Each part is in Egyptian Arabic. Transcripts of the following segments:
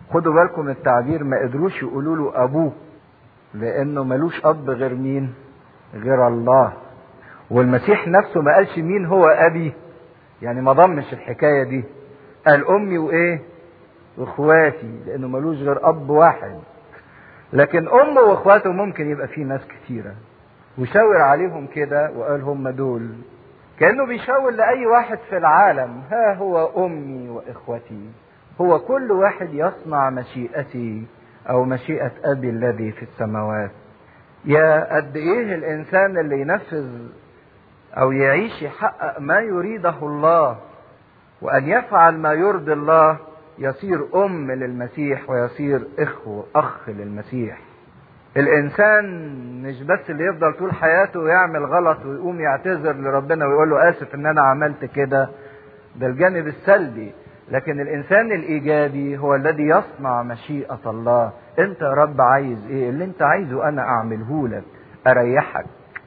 خدوا بالكم من التعبير ما قدروش يقولوا له ابوه لانه ملوش اب غير مين غير الله والمسيح نفسه ما قالش مين هو ابي يعني ما ضمش الحكايه دي قال امي وايه واخواتي لانه ملوش غير اب واحد لكن امه واخواته ممكن يبقى في ناس كتيره وشاور عليهم كده وقال هم دول كانه بيشاور لاي واحد في العالم ها هو امي واخوتي هو كل واحد يصنع مشيئتي او مشيئه ابي الذي في السماوات يا قد ايه الانسان اللي ينفذ او يعيش يحقق ما يريده الله وان يفعل ما يرضي الله يصير ام للمسيح ويصير اخو اخ للمسيح الانسان مش بس اللي يفضل طول حياته يعمل غلط ويقوم يعتذر لربنا ويقول له اسف ان انا عملت كده ده الجانب السلبي لكن الانسان الايجابي هو الذي يصنع مشيئه الله انت يا رب عايز ايه اللي انت عايزه انا اعمله لك اريحك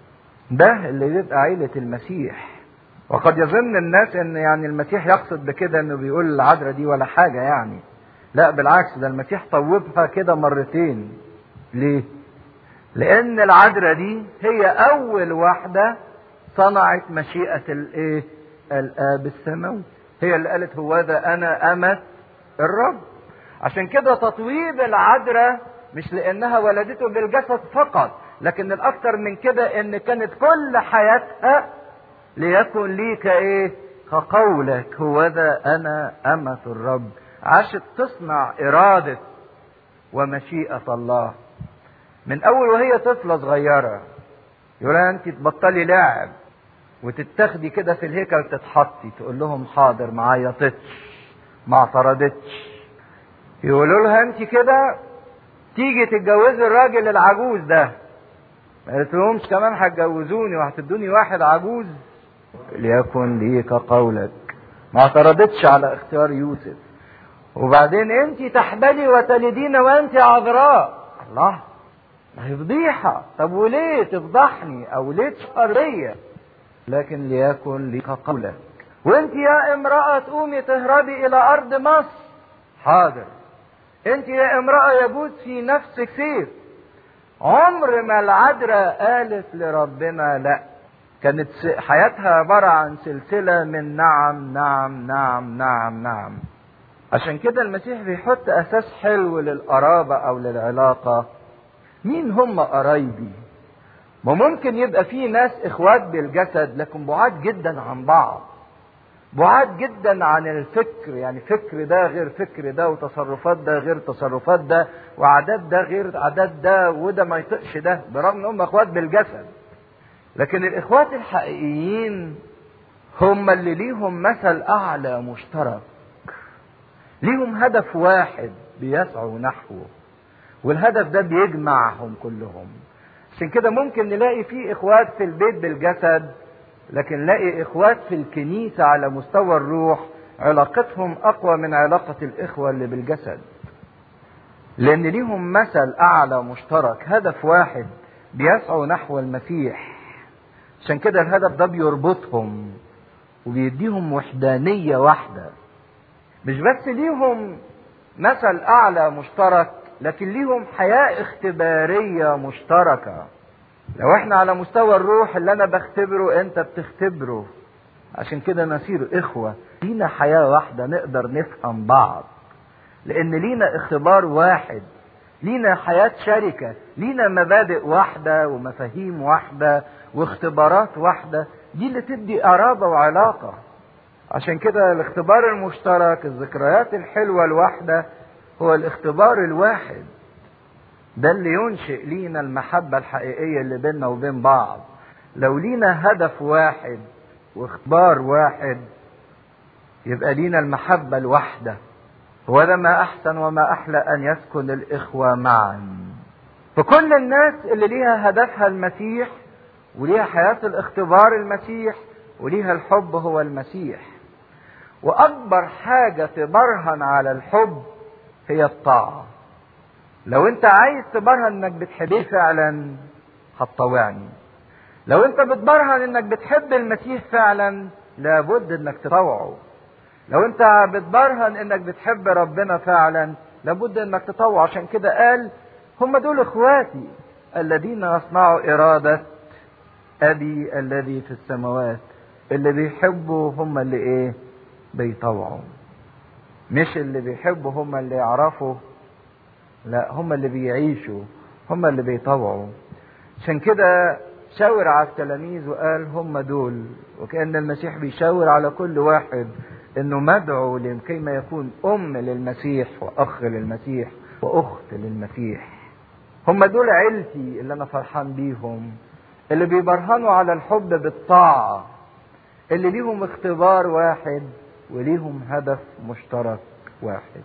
ده اللي يبقى عيله المسيح وقد يظن الناس ان يعني المسيح يقصد بكده انه بيقول العذراء دي ولا حاجه يعني لا بالعكس ده المسيح طوبها كده مرتين ليه لان العذراء دي هي اول واحده صنعت مشيئه الايه الاب السماوي هي اللي قالت هو ده انا امه الرب عشان كده تطويب العذراء مش لانها ولدته بالجسد فقط لكن الاكثر من كده ان كانت كل حياتها ليكن لي كايه كقولك هو ذا انا امة الرب عاشت تصنع اراده ومشيئة الله من اول وهي طفلة صغيرة يقول انت تبطلي لعب وتتاخدي كده في الهيكل تتحطي تقول لهم حاضر ما عيطتش ما اعترضتش يقولوا لها انت كده تيجي تتجوزي الراجل العجوز ده ما قالتلهمش كمان هتجوزوني وهتدوني واحد عجوز ليكن لي كقولك ما اعترضتش على اختيار يوسف وبعدين انت تحبلي وتلدين وانت عذراء الله ما هي فضيحة طب وليه تفضحني او ليه تشهر بيا لكن ليكن لي كقولك وانت يا امرأة تقومي تهربي الى ارض مصر حاضر انت يا امرأة يجوز في نفسك سيف عمر ما العذراء قالت لربنا لا كانت حياتها عبارة عن سلسلة من نعم نعم نعم نعم نعم عشان كده المسيح بيحط أساس حلو للقرابة أو للعلاقة مين هم قرايبي ما ممكن يبقى في ناس إخوات بالجسد لكن بعاد جدا عن بعض بعاد جدا عن الفكر يعني فكر ده غير فكر ده وتصرفات ده غير تصرفات ده وعادات ده غير عادات ده وده ما يطقش ده برغم ان هم اخوات بالجسد لكن الاخوات الحقيقيين هم اللي ليهم مثل اعلى مشترك ليهم هدف واحد بيسعوا نحوه والهدف ده بيجمعهم كلهم عشان كده ممكن نلاقي في اخوات في البيت بالجسد لكن نلاقي اخوات في الكنيسة على مستوى الروح علاقتهم اقوى من علاقة الاخوة اللي بالجسد لان ليهم مثل اعلى مشترك هدف واحد بيسعوا نحو المسيح عشان كده الهدف ده بيربطهم وبيديهم وحدانية واحدة مش بس ليهم مثل اعلى مشترك لكن ليهم حياة اختبارية مشتركة لو احنا على مستوى الروح اللي انا بختبره انت بتختبره عشان كده نصير اخوة لينا حياة واحدة نقدر نفهم بعض لان لينا اختبار واحد لينا حياة شركة لينا مبادئ واحدة ومفاهيم واحدة واختبارات واحدة دي اللي تدي قرابة وعلاقة عشان كده الاختبار المشترك الذكريات الحلوة الواحدة هو الاختبار الواحد ده اللي ينشئ لينا المحبة الحقيقية اللي بيننا وبين بعض لو لينا هدف واحد واختبار واحد يبقى لينا المحبة الواحدة وده ما أحسن وما أحلى أن يسكن الإخوة معا فكل الناس اللي ليها هدفها المسيح وليها حياة الاختبار المسيح وليها الحب هو المسيح وأكبر حاجة تبرهن على الحب هي الطاعة لو انت عايز تبرهن انك بتحبيه فعلا هتطوعني لو انت بتبرهن انك بتحب المسيح فعلا لابد انك تطوعه لو انت بتبرهن انك بتحب ربنا فعلا لابد انك تطوع عشان كده قال هم دول اخواتي الذين يصنعوا إرادة أبي الذي في السماوات اللي بيحبوا هم اللي إيه بيطوعوا مش اللي بيحبوا هم اللي يعرفوا لا هم اللي بيعيشوا هم اللي بيطوعوا عشان كده شاور على التلاميذ وقال هم دول وكأن المسيح بيشاور على كل واحد انه مدعو لكي ما يكون ام للمسيح واخ للمسيح واخت للمسيح هم دول عيلتي اللي انا فرحان بيهم اللي بيبرهنوا على الحب بالطاعة اللي ليهم اختبار واحد وليهم هدف مشترك واحد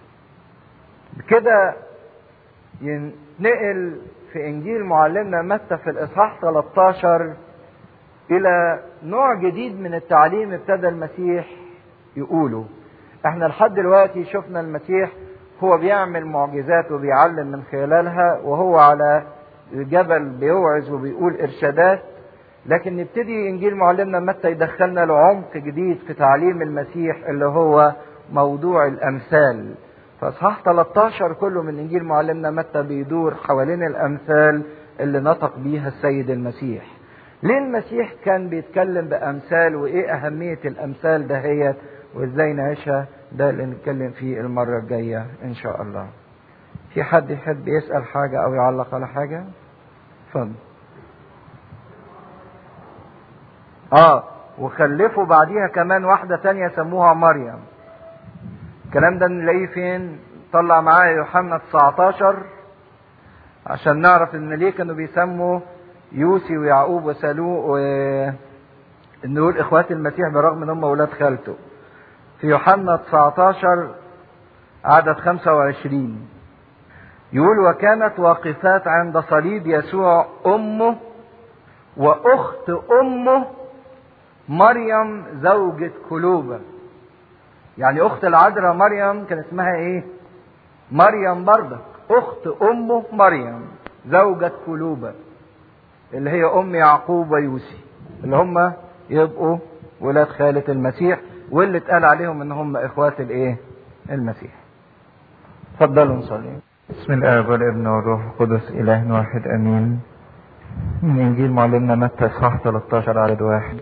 بكده ينتقل في انجيل معلمنا متى في الاصحاح 13 الى نوع جديد من التعليم ابتدى المسيح يقوله احنا لحد دلوقتي شفنا المسيح هو بيعمل معجزات وبيعلم من خلالها وهو على الجبل بيوعظ وبيقول ارشادات لكن نبتدي انجيل معلمنا متى يدخلنا لعمق جديد في تعليم المسيح اللي هو موضوع الامثال فاصحاح 13 كله من انجيل معلمنا متى بيدور حوالين الامثال اللي نطق بيها السيد المسيح ليه المسيح كان بيتكلم بامثال وايه اهميه الامثال دهيت وازاي نعيشها ده اللي نتكلم فيه المرة الجاية إن شاء الله. في حد يحب يسأل حاجة أو يعلق على حاجة؟ اتفضل. آه وخلفوا بعديها كمان واحدة تانية سموها مريم. الكلام ده نلاقيه فين؟ طلع معايا يوحنا 19 عشان نعرف إن ليه كانوا بيسموا يوسي ويعقوب وسلوء و إن دول إخوات المسيح برغم إن هم ولاد خالته. في يوحنا 19 عدد 25 يقول وكانت واقفات عند صليب يسوع امه واخت امه مريم زوجة كلوبة يعني اخت العذراء مريم كان اسمها ايه مريم برضك اخت امه مريم زوجة كلوبة اللي هي ام يعقوب ويوسي اللي هم يبقوا ولاد خالة المسيح واللي اتقال عليهم ان هم اخوات الايه المسيح اتفضلوا نصلي بسم الاب والابن والروح القدس اله واحد امين من انجيل معلمنا متى اصحاح 13 عدد واحد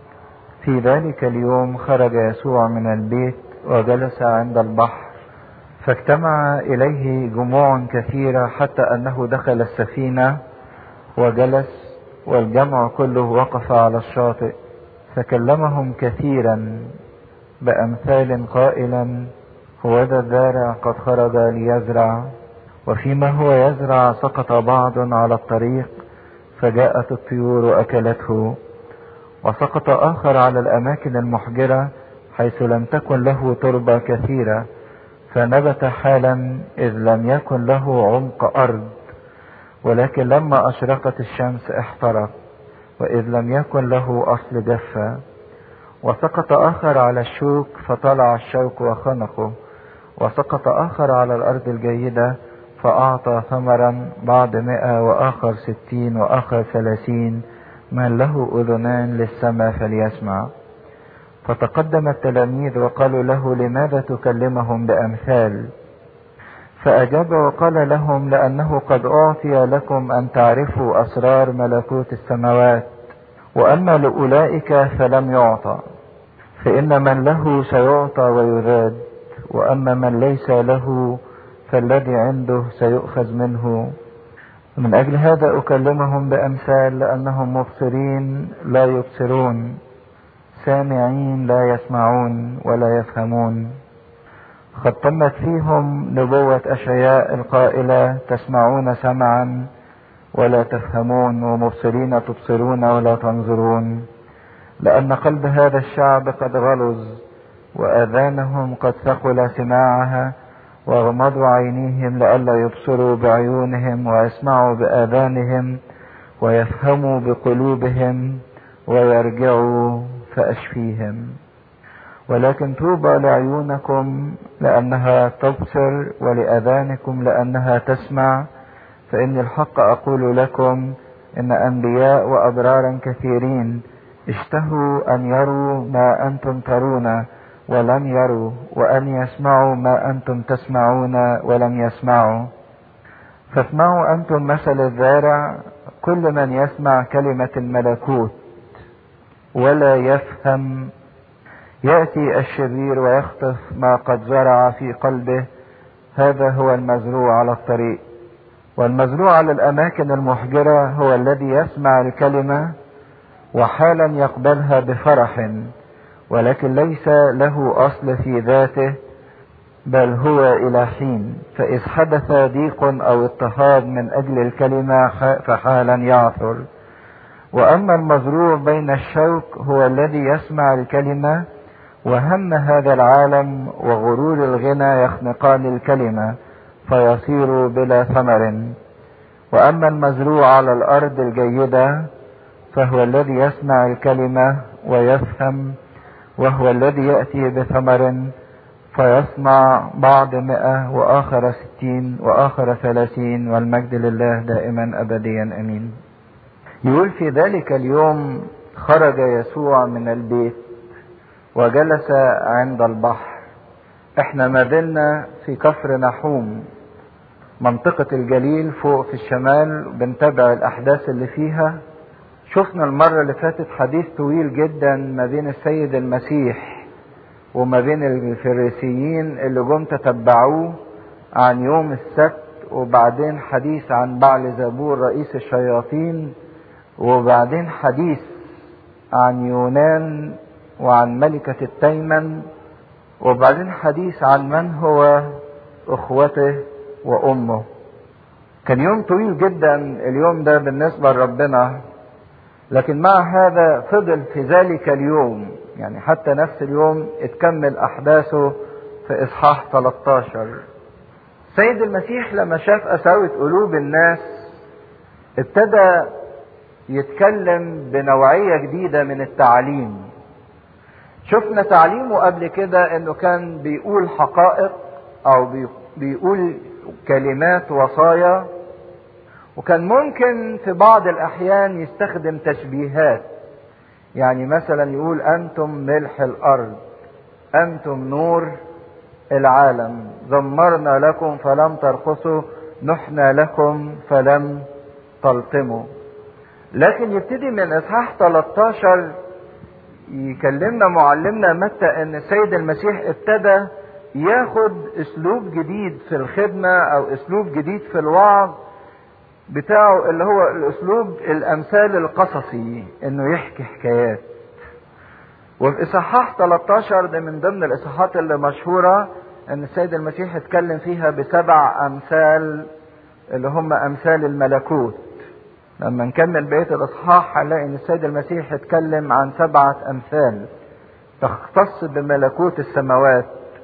في ذلك اليوم خرج يسوع من البيت وجلس عند البحر فاجتمع اليه جموع كثيره حتى انه دخل السفينه وجلس والجمع كله وقف على الشاطئ فكلمهم كثيرا بأمثال قائلا هو ذا الزارع قد خرج ليزرع وفيما هو يزرع سقط بعض على الطريق فجاءت الطيور وأكلته وسقط آخر على الأماكن المحجرة حيث لم تكن له تربة كثيرة فنبت حالا إذ لم يكن له عمق أرض ولكن لما أشرقت الشمس احترق وإذ لم يكن له أصل جفة وسقط آخر على الشوك فطلع الشوك وخنقه وسقط آخر على الأرض الجيدة فأعطى ثمرا بعد مئة وآخر ستين وآخر ثلاثين من له أذنان للسماء فليسمع فتقدم التلاميذ وقالوا له لماذا تكلمهم بأمثال فأجاب وقال لهم لأنه قد أعطي لكم أن تعرفوا أسرار ملكوت السماوات وأما لأولئك فلم يعطى فإن من له سيعطى ويزاد وأما من ليس له فالذي عنده سيؤخذ منه من أجل هذا أكلمهم بأمثال لأنهم مبصرين لا يبصرون سامعين لا يسمعون ولا يفهمون قد تمت فيهم نبوة أشعياء القائلة تسمعون سمعا ولا تفهمون ومبصرين تبصرون ولا تنظرون لأن قلب هذا الشعب قد غلظ وآذانهم قد ثقل سماعها وغمضوا عينيهم لئلا يبصروا بعيونهم ويسمعوا بآذانهم ويفهموا بقلوبهم ويرجعوا فأشفيهم ولكن طوبى لعيونكم لأنها تبصر ولأذانكم لأنها تسمع فإن الحق أقول لكم إن أنبياء وأبرارا كثيرين اشتهوا أن يروا ما أنتم ترون ولم يروا وأن يسمعوا ما أنتم تسمعون ولم يسمعوا فاسمعوا أنتم مثل الزارع كل من يسمع كلمة الملكوت ولا يفهم يأتي الشرير ويخطف ما قد زرع في قلبه هذا هو المزروع على الطريق والمزروع على الأماكن المحجرة هو الذي يسمع الكلمة وحالا يقبلها بفرح ولكن ليس له أصل في ذاته بل هو إلى حين فإذ حدث ضيق أو اضطهاد من أجل الكلمة فحالا يعثر وأما المزروع بين الشوك هو الذي يسمع الكلمة وهم هذا العالم وغرور الغنى يخنقان الكلمة فيصير بلا ثمر وأما المزروع على الأرض الجيدة فهو الذي يسمع الكلمة ويفهم وهو الذي يأتي بثمر فيصنع بعض مئة وآخر ستين وآخر ثلاثين والمجد لله دائما أبديا أمين يقول في ذلك اليوم خرج يسوع من البيت وجلس عند البحر احنا ما زلنا في كفر نحوم منطقة الجليل فوق في الشمال بنتابع الأحداث اللي فيها شفنا المرة اللي فاتت حديث طويل جدا ما بين السيد المسيح وما بين الفريسيين اللي جم تتبعوه عن يوم السبت وبعدين حديث عن بعل زبور رئيس الشياطين وبعدين حديث عن يونان وعن ملكة التيمن وبعدين حديث عن من هو اخوته وامه كان يوم طويل جدا اليوم ده بالنسبة لربنا لكن مع هذا فضل في ذلك اليوم يعني حتى نفس اليوم اتكمل احداثه في اصحاح 13 سيد المسيح لما شاف قساوة قلوب الناس ابتدى يتكلم بنوعية جديدة من التعليم شفنا تعليمه قبل كده انه كان بيقول حقائق او بيقول كلمات وصايا وكان ممكن في بعض الاحيان يستخدم تشبيهات يعني مثلا يقول انتم ملح الارض انتم نور العالم زمرنا لكم فلم ترقصوا نحنا لكم فلم تلطموا لكن يبتدي من اصحاح 13 يكلمنا معلمنا متى ان السيد المسيح ابتدى ياخد اسلوب جديد في الخدمة او اسلوب جديد في الوعظ بتاعه اللي هو الاسلوب الامثال القصصي انه يحكي حكايات وفي اصحاح 13 ده من ضمن الاصحاحات اللي مشهورة ان السيد المسيح اتكلم فيها بسبع امثال اللي هم امثال الملكوت لما نكمل بقية الاصحاح هنلاقي ان السيد المسيح اتكلم عن سبعة امثال تختص بملكوت السماوات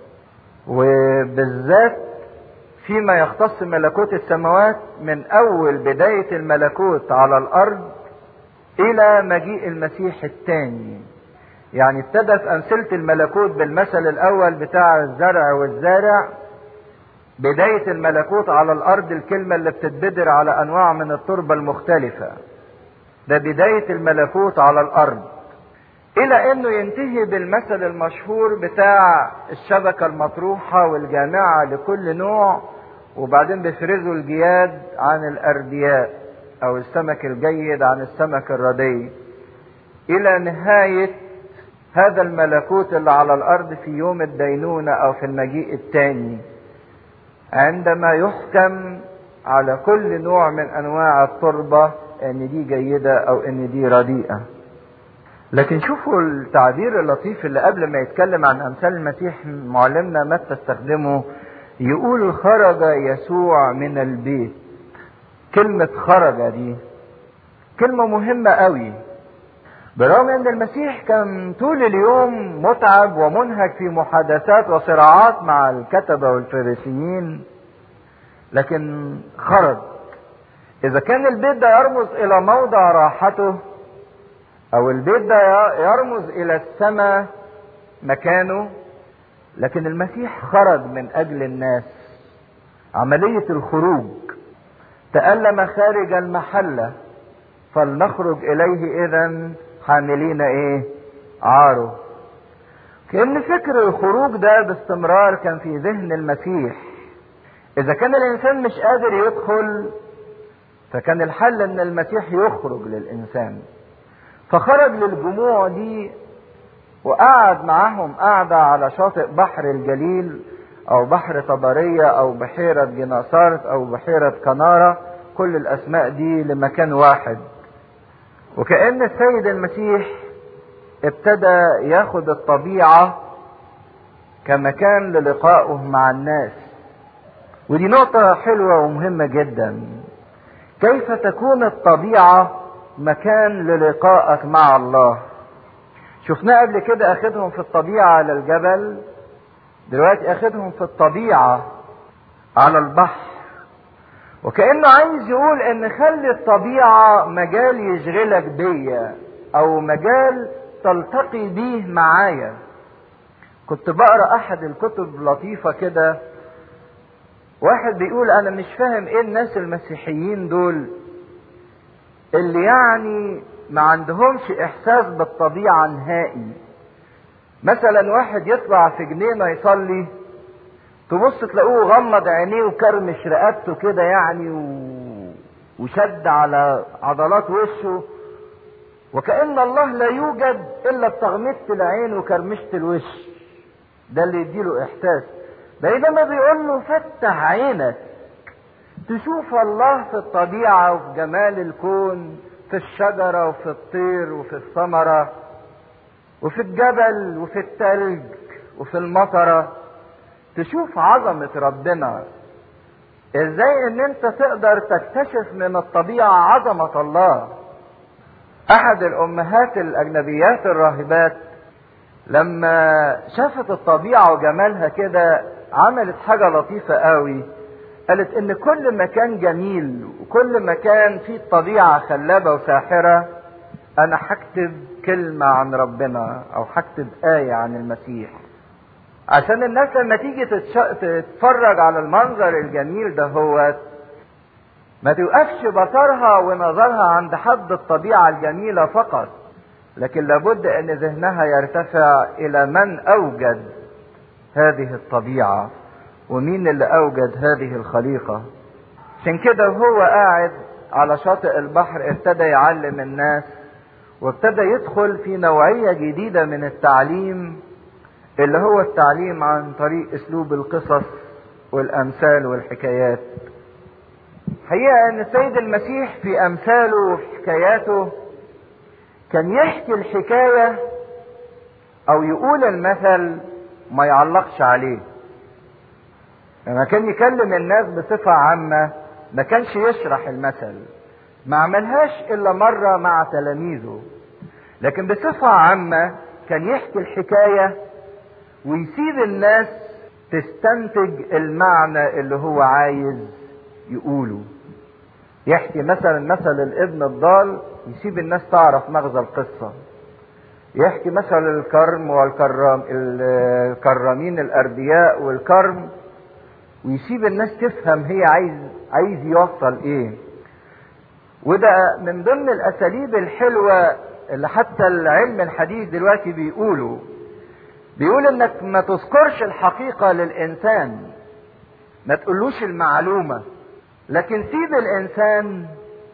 وبالذات فيما يختص ملكوت السماوات من اول بداية الملكوت على الارض الى مجيء المسيح الثاني يعني ابتدى في امثلة الملكوت بالمثل الاول بتاع الزرع والزارع بداية الملكوت على الارض الكلمة اللي بتتبدر على انواع من التربة المختلفة ده بداية الملكوت على الارض الى انه ينتهي بالمثل المشهور بتاع الشبكة المطروحة والجامعة لكل نوع وبعدين بيفرزوا الجياد عن الاردياء او السمك الجيد عن السمك الردي الى نهاية هذا الملكوت اللي على الارض في يوم الدينونة او في المجيء الثاني عندما يحكم على كل نوع من انواع التربة ان دي جيدة او ان دي رديئة لكن شوفوا التعبير اللطيف اللي قبل ما يتكلم عن امثال المسيح معلمنا متى استخدمه يقول خرج يسوع من البيت كلمة خرج دي كلمة مهمة قوي برغم ان المسيح كان طول اليوم متعب ومنهك في محادثات وصراعات مع الكتبة والفريسيين لكن خرج اذا كان البيت ده يرمز الى موضع راحته او البيت ده يرمز الى السماء مكانه لكن المسيح خرج من اجل الناس عملية الخروج تألم خارج المحلة فلنخرج اليه اذا حاملين ايه عاره كأن فكر الخروج ده باستمرار كان في ذهن المسيح إذا كان الإنسان مش قادر يدخل فكان الحل إن المسيح يخرج للإنسان فخرج للجموع دي وقعد معاهم قعدة على شاطئ بحر الجليل أو بحر طبرية أو بحيرة جناصارت أو بحيرة كنارة كل الأسماء دي لمكان واحد وكأن السيد المسيح ابتدى ياخد الطبيعة كمكان للقائه مع الناس ودي نقطة حلوة ومهمة جدا كيف تكون الطبيعة مكان للقائك مع الله شفناه قبل كده اخدهم في الطبيعة على الجبل دلوقتي اخدهم في الطبيعة على البحر وكأنه عايز يقول ان خلي الطبيعة مجال يشغلك بيا او مجال تلتقي بيه معايا كنت بقرا احد الكتب لطيفة كده واحد بيقول انا مش فاهم ايه الناس المسيحيين دول اللي يعني ما عندهمش احساس بالطبيعة نهائي مثلا واحد يطلع في جنينة يصلي تبص تلاقوه غمض عينيه وكرمش رقبته كده يعني و... وشد على عضلات وشه وكأن الله لا يوجد إلا بتغمست العين وكرمشة الوش ده اللي يديله إحساس بينما بيقول له فتح عينك تشوف الله في الطبيعة وفي جمال الكون في الشجرة وفي الطير وفي الثمرة وفي الجبل وفي التلج وفي المطرة تشوف عظمة ربنا ازاي ان انت تقدر تكتشف من الطبيعة عظمة الله احد الامهات الاجنبيات الراهبات لما شافت الطبيعة وجمالها كده عملت حاجة لطيفة قوي قالت ان كل مكان جميل وكل مكان فيه الطبيعة خلابة وساحرة انا هكتب كلمة عن ربنا او هكتب آية عن المسيح عشان الناس لما تيجي تتش... تتفرج على المنظر الجميل ده هو ما توقفش بصرها ونظرها عند حد الطبيعة الجميلة فقط لكن لابد ان ذهنها يرتفع الى من اوجد هذه الطبيعة ومين اللي اوجد هذه الخليقة عشان كده وهو قاعد على شاطئ البحر ابتدى يعلم الناس وابتدى يدخل في نوعية جديدة من التعليم اللي هو التعليم عن طريق اسلوب القصص والامثال والحكايات حقيقة ان السيد المسيح في امثاله وفي حكاياته كان يحكي الحكاية او يقول المثل ما يعلقش عليه لما كان يكلم الناس بصفة عامة ما كانش يشرح المثل ما عملهاش الا مرة مع تلاميذه لكن بصفة عامة كان يحكي الحكاية ويسيب الناس تستنتج المعنى اللي هو عايز يقوله يحكي مثلا مثل الابن الضال يسيب الناس تعرف مغزى القصة يحكي مثل الكرم والكرام الكرامين الأربياء والكرم ويسيب الناس تفهم هي عايز عايز يوصل ايه وده من ضمن الاساليب الحلوة اللي حتى العلم الحديث دلوقتي بيقولوا بيقول انك ما تذكرش الحقيقة للانسان ما تقولوش المعلومة لكن سيب الانسان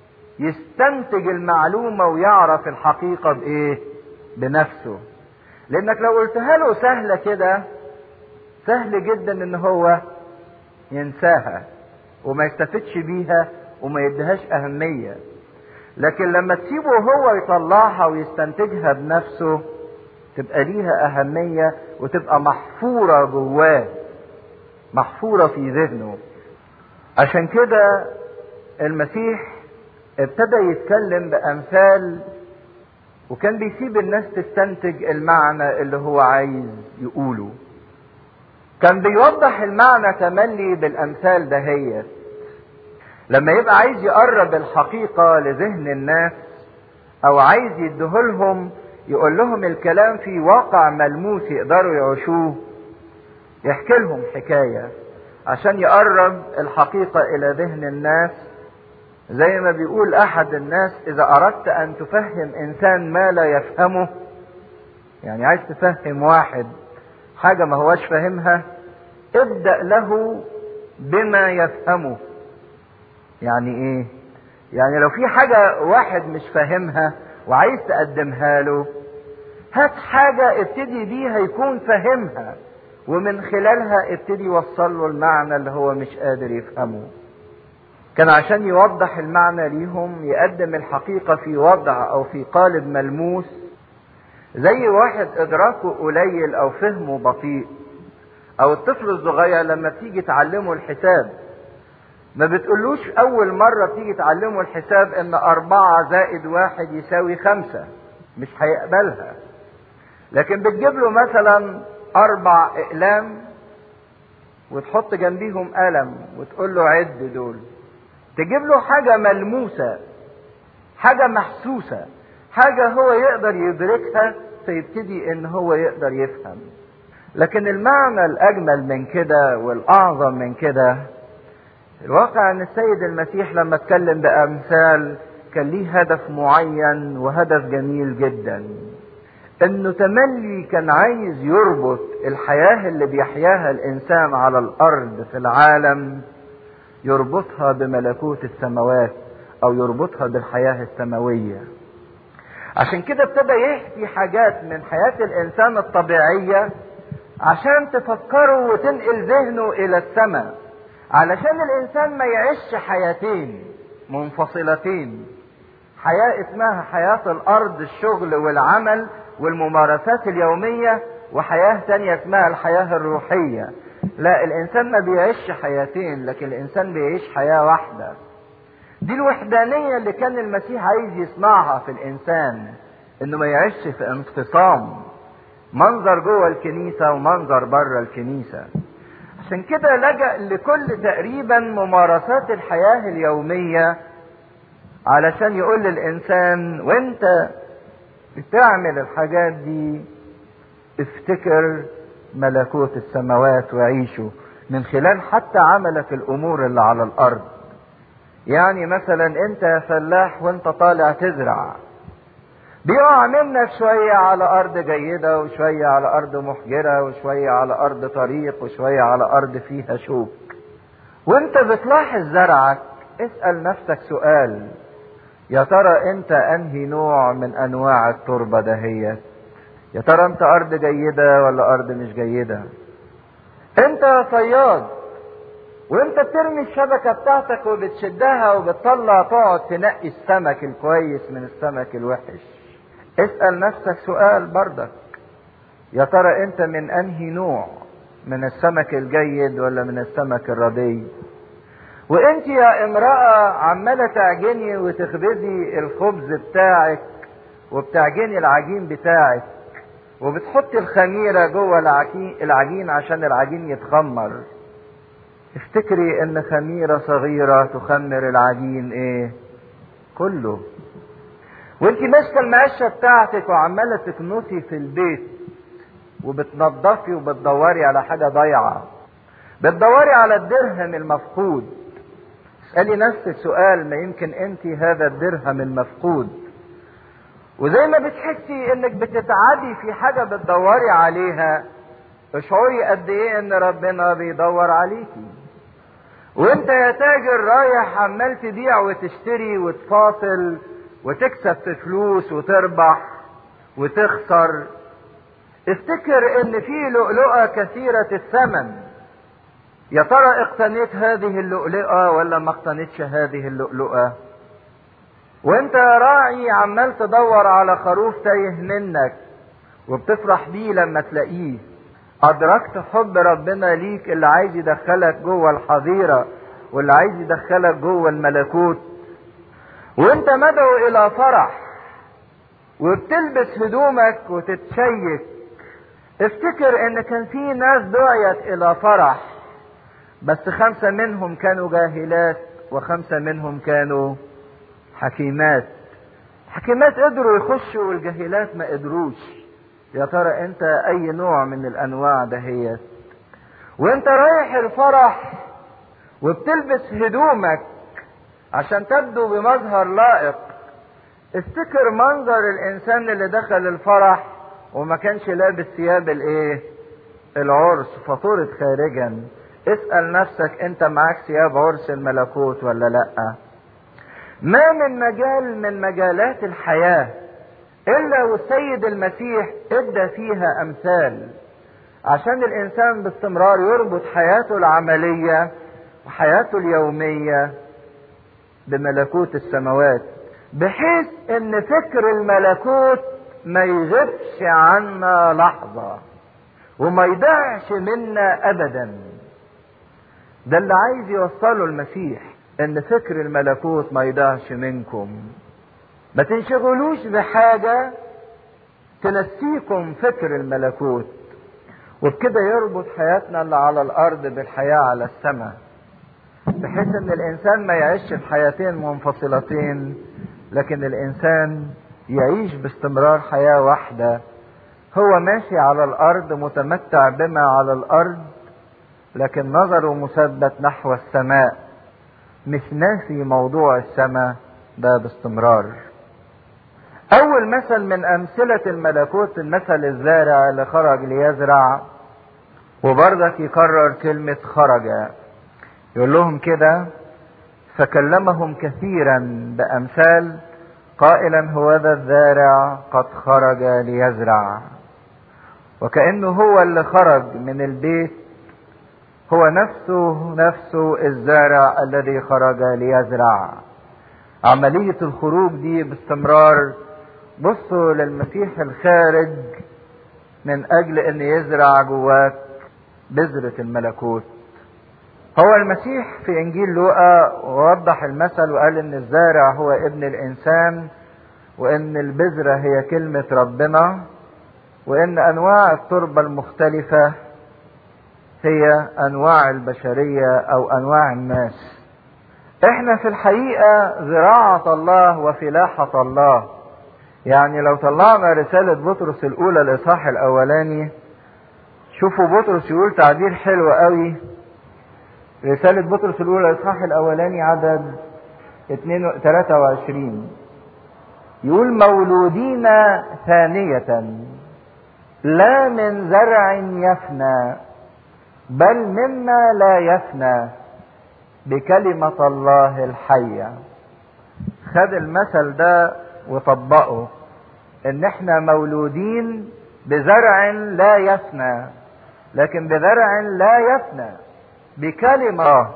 يستنتج المعلومة ويعرف الحقيقة بايه بنفسه لانك لو قلتها له سهلة كده سهل جدا ان هو ينساها وما يستفدش بيها وما يديهاش اهمية لكن لما تسيبه هو يطلعها ويستنتجها بنفسه تبقى ليها اهمية وتبقى محفورة جواه محفورة في ذهنه عشان كده المسيح ابتدى يتكلم بامثال وكان بيسيب الناس تستنتج المعنى اللي هو عايز يقوله كان بيوضح المعنى تملي بالامثال دهيت لما يبقى عايز يقرب الحقيقة لذهن الناس او عايز يديهولهم يقول لهم الكلام في واقع ملموس يقدروا يعيشوه يحكي لهم حكاية عشان يقرب الحقيقة الى ذهن الناس زي ما بيقول احد الناس اذا اردت ان تفهم انسان ما لا يفهمه يعني عايز تفهم واحد حاجة ما هوش فاهمها ابدأ له بما يفهمه يعني ايه يعني لو في حاجة واحد مش فاهمها وعايز تقدمها له هات حاجة ابتدي بيها يكون فاهمها ومن خلالها ابتدي يوصل له المعنى اللي هو مش قادر يفهمه كان عشان يوضح المعنى ليهم يقدم الحقيقة في وضع أو في قالب ملموس زي واحد إدراكه قليل أو فهمه بطيء أو الطفل الصغير لما بتيجي تعلمه الحساب ما بتقولوش أول مرة بتيجي تعلمه الحساب إن أربعة زائد واحد يساوي خمسة مش هيقبلها لكن بتجيب له مثلا أربع أقلام وتحط جنبيهم قلم وتقول له عد دول تجيب له حاجة ملموسة حاجة محسوسة حاجة هو يقدر يدركها فيبتدي ان هو يقدر يفهم لكن المعنى الاجمل من كده والاعظم من كده الواقع ان السيد المسيح لما اتكلم بامثال كان ليه هدف معين وهدف جميل جدا انه تملي كان عايز يربط الحياة اللي بيحياها الانسان على الارض في العالم يربطها بملكوت السماوات او يربطها بالحياة السماوية عشان كده ابتدى يحكي حاجات من حياة الانسان الطبيعية عشان تفكره وتنقل ذهنه الى السماء علشان الانسان ما يعيش حياتين منفصلتين حياة اسمها حياة الارض الشغل والعمل والممارسات اليومية وحياة تانية اسمها الحياة الروحية لا الانسان ما بيعيش حياتين لكن الانسان بيعيش حياة واحدة دي الوحدانية اللي كان المسيح عايز يصنعها في الانسان انه ما يعيش في انفصام منظر جوه الكنيسة ومنظر بره الكنيسة عشان كده لجأ لكل تقريبا ممارسات الحياة اليومية علشان يقول للإنسان وانت بتعمل الحاجات دي افتكر ملكوت السماوات وعيشه من خلال حتى عملك الأمور اللي على الأرض يعني مثلا انت فلاح وانت طالع تزرع بيقع منك شوية على أرض جيدة وشوية على أرض محجرة وشوية على أرض طريق وشوية على أرض فيها شوك وانت بتلاحظ زرعك اسأل نفسك سؤال يا ترى انت انهي نوع من انواع التربة دهيت يا ترى انت ارض جيدة ولا ارض مش جيدة انت صياد وانت بترمي الشبكة بتاعتك وبتشدها وبتطلع تقعد تنقي السمك الكويس من السمك الوحش اسأل نفسك سؤال بردك يا ترى انت من انهي نوع من السمك الجيد ولا من السمك الردي وانت يا امرأة عمالة تعجني وتخبزي الخبز بتاعك وبتعجني العجين بتاعك وبتحطي الخميرة جوه العجين, العجين عشان العجين يتخمر افتكري ان خميرة صغيرة تخمر العجين ايه كله وانت ماسكة المقشة بتاعتك وعمالة تكنسي في البيت وبتنضفي وبتدوري على حاجة ضايعة بتدوري على الدرهم المفقود اسألي نفسك سؤال ما يمكن انت هذا الدرهم المفقود وزي ما بتحسي انك بتتعدي في حاجة بتدوري عليها اشعري قد ايه ان ربنا بيدور عليكي وانت يا تاجر رايح عمال تبيع وتشتري وتفاصل وتكسب في فلوس وتربح وتخسر افتكر ان في لؤلؤة كثيرة الثمن يا ترى اقتنيت هذه اللؤلؤة ولا ما اقتنيتش هذه اللؤلؤة وانت يا راعي عمال تدور على خروف تايه منك وبتفرح بيه لما تلاقيه ادركت حب ربنا ليك اللي عايز يدخلك جوه الحظيرة واللي عايز يدخلك جوه الملكوت وانت مدعو الى فرح وبتلبس هدومك وتتشيك افتكر ان كان في ناس دعيت الى فرح بس خمسة منهم كانوا جاهلات وخمسة منهم كانوا حكيمات حكيمات قدروا يخشوا والجاهلات ما قدروش يا ترى انت اي نوع من الانواع دهيت وانت رايح الفرح وبتلبس هدومك عشان تبدو بمظهر لائق افتكر منظر الانسان اللي دخل الفرح وما كانش لابس ثياب الايه العرس فطرد خارجا اسأل نفسك انت معاك ثياب عرس الملكوت ولا لا ما من مجال من مجالات الحياة الا والسيد المسيح ادى فيها امثال عشان الانسان باستمرار يربط حياته العملية وحياته اليومية بملكوت السماوات بحيث ان فكر الملكوت ما يغيبش عنا لحظة وما يضيعش منا ابدا ده اللي عايز يوصله المسيح ان فكر الملكوت ما يضيعش منكم ما تنشغلوش بحاجة تنسيكم فكر الملكوت وبكده يربط حياتنا اللي على الارض بالحياة على السماء بحيث ان الانسان ما يعيش في حياتين منفصلتين لكن الانسان يعيش باستمرار حياة واحدة هو ماشي على الارض متمتع بما على الارض لكن نظره مثبت نحو السماء مش ناسي موضوع السماء ده باستمرار اول مثل من امثلة الملكوت المثل الزارع اللي خرج ليزرع وبرضك يكرر كلمة خرج يقول لهم كده فكلمهم كثيرا بامثال قائلا هو ذا الزارع قد خرج ليزرع وكأنه هو اللي خرج من البيت هو نفسه نفسه الزارع الذي خرج ليزرع عملية الخروج دي باستمرار بصوا للمسيح الخارج من اجل ان يزرع جواك بذرة الملكوت هو المسيح في انجيل لوقا وضح المثل وقال ان الزارع هو ابن الانسان وان البذرة هي كلمة ربنا وان انواع التربة المختلفة هي انواع البشرية او انواع الناس احنا في الحقيقة زراعة الله وفلاحة الله يعني لو طلعنا رسالة بطرس الاولى الاصحاح الاولاني شوفوا بطرس يقول تعبير حلو قوي رسالة بطرس الاولى الاصحاح الاولاني عدد 23 يقول مولودين ثانية لا من زرع يفنى بل مما لا يفنى بكلمة الله الحية خد المثل ده وطبقه ان احنا مولودين بزرع لا يفنى لكن بزرع لا يفنى بكلمة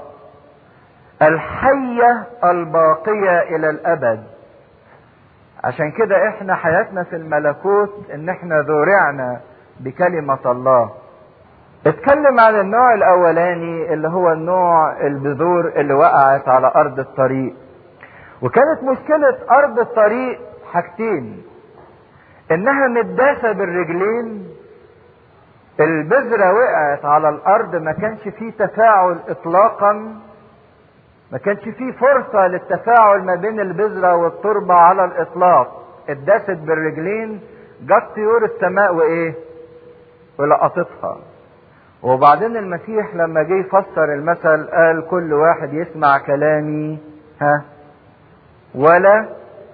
الحية الباقية الى الابد عشان كده احنا حياتنا في الملكوت ان احنا ذرعنا بكلمة الله اتكلم عن النوع الاولاني اللي هو النوع البذور اللي وقعت على ارض الطريق وكانت مشكلة ارض الطريق حاجتين انها متداسة بالرجلين البذرة وقعت على الارض ما كانش فيه تفاعل اطلاقا ما كانش فيه فرصة للتفاعل ما بين البذرة والتربة على الاطلاق اتداست بالرجلين جت طيور السماء وايه ولقطتها وبعدين المسيح لما جه يفسر المثل قال كل واحد يسمع كلامي ها ولا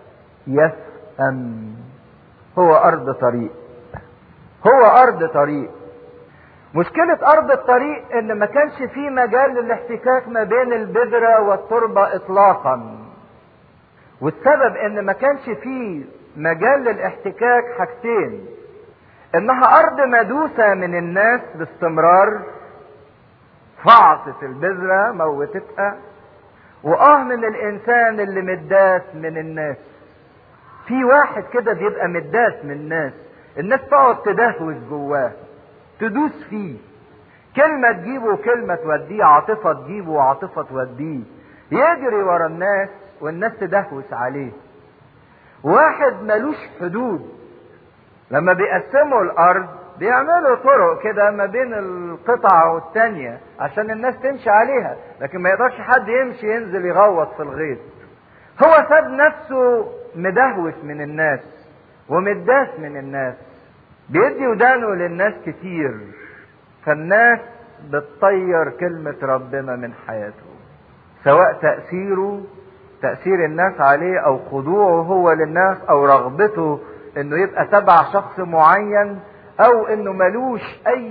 يفهم هو ارض طريق هو ارض طريق مشكلة ارض الطريق ان ما كانش في مجال للاحتكاك ما بين البذرة والتربة اطلاقا والسبب ان ما كانش في مجال للاحتكاك حاجتين انها ارض مدوسة من الناس باستمرار فعصت البذرة موتتها واه من الانسان اللي مداس من الناس في واحد كده بيبقى مداس من الناس الناس تقعد تدهوس جواه تدوس فيه كلمة تجيبه وكلمة توديه عاطفة تجيبه وعاطفة توديه يجري ورا الناس والناس تدهوس عليه واحد ملوش حدود لما بيقسموا الارض بيعملوا طرق كده ما بين القطعة والتانية عشان الناس تمشي عليها لكن ما يقدرش حد يمشي ينزل يغوط في الغيط هو ساب نفسه مدهوس من الناس ومداس من الناس بيدي ودانه للناس كتير فالناس بتطير كلمة ربنا من حياته سواء تأثيره تأثير الناس عليه أو خضوعه هو للناس أو رغبته انه يبقى تبع شخص معين او انه ملوش اي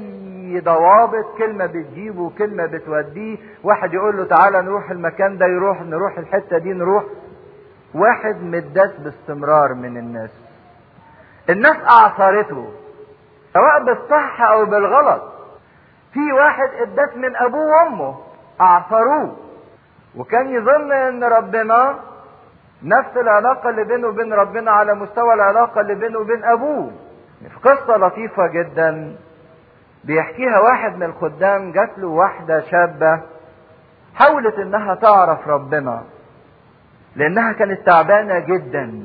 في ضوابط كلمة بتجيبه وكلمة بتوديه واحد يقول له تعالى نروح المكان ده يروح نروح الحتة دي نروح واحد مداس باستمرار من الناس الناس اعثرته سواء بالصح او بالغلط في واحد اداس من ابوه وامه اعثروه وكان يظن ان ربنا نفس العلاقة اللي بينه وبين ربنا على مستوى العلاقة اللي بينه وبين ابوه في قصة لطيفة جدا بيحكيها واحد من الخدام جات له واحدة شابة حاولت انها تعرف ربنا لانها كانت تعبانة جدا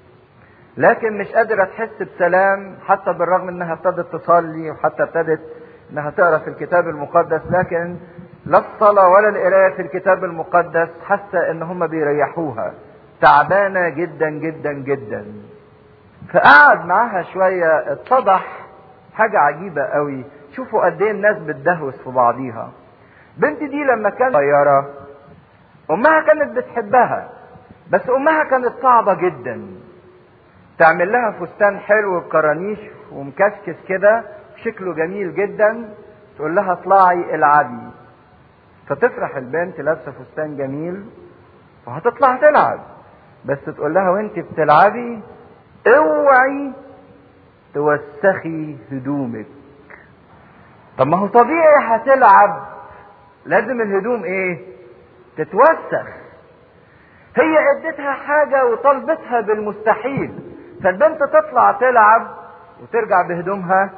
لكن مش قادرة تحس بسلام حتى بالرغم انها ابتدت تصلي وحتى ابتدت انها تقرا في الكتاب المقدس لكن لا الصلاة ولا القراية في الكتاب المقدس حاسة ان هم بيريحوها تعبانة جدا جدا جدا فقعد معاها شوية اتضح حاجة عجيبة قوي شوفوا قد ايه الناس بتدهوس في بعضيها بنت دي لما كانت صغيرة امها كانت بتحبها بس امها كانت صعبة جدا تعمل لها فستان حلو بكرانيش ومكشكش كده شكله جميل جدا تقول لها اطلعي العبي فتفرح البنت لابسه فستان جميل وهتطلع تلعب بس تقول لها وانت بتلعبي اوعي توسخي هدومك طب ما هو طبيعي هتلعب لازم الهدوم ايه تتوسخ هي اديتها حاجة وطلبتها بالمستحيل فالبنت تطلع تلعب وترجع بهدومها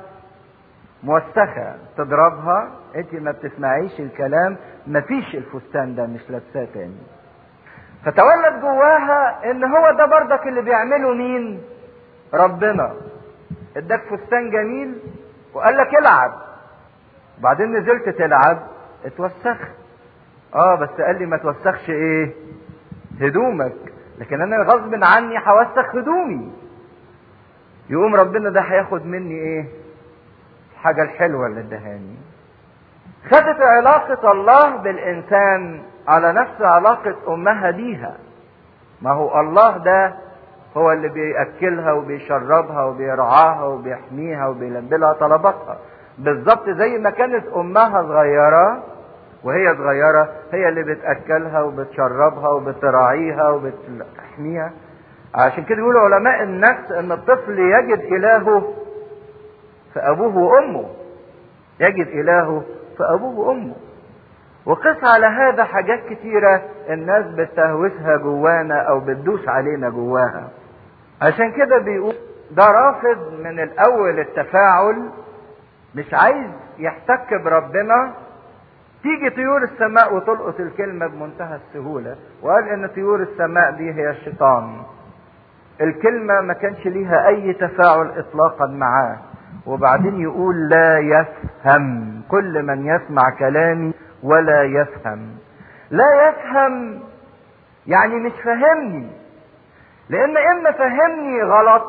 موسخة تضربها انت ما بتسمعيش الكلام مفيش الفستان ده مش لابساه تاني فتولد جواها ان هو ده برضك اللي بيعمله مين ربنا اداك فستان جميل وقال لك العب وبعدين نزلت تلعب اتوسخت اه بس قال لي ما توسخش ايه هدومك لكن انا غصب عني هوسخ هدومي يقوم ربنا ده هياخد مني ايه الحاجة الحلوة اللي ادهاني خدت علاقة الله بالإنسان على نفس علاقة أمها بيها ما هو الله ده هو اللي بيأكلها وبيشربها وبيرعاها وبيحميها وبيلبي لها طلباتها بالظبط زي ما كانت أمها صغيرة وهي صغيرة هي اللي بتأكلها وبتشربها وبتراعيها وبتحميها عشان كده يقولوا علماء النفس ان الطفل يجد الهه في ابوه وامه يجد الهه في ابوه وامه وقس على هذا حاجات كتيرة الناس بتهوسها جوانا او بتدوس علينا جواها عشان كده بيقول ده رافض من الاول التفاعل مش عايز يحتك بربنا تيجي طيور السماء وتلقط الكلمة بمنتهى السهولة وقال ان طيور السماء دي هي الشيطان الكلمة ما كانش ليها اي تفاعل اطلاقا معاه وبعدين يقول لا يفهم كل من يسمع كلامي ولا يفهم لا يفهم يعني مش فهمني لان اما فهمني غلط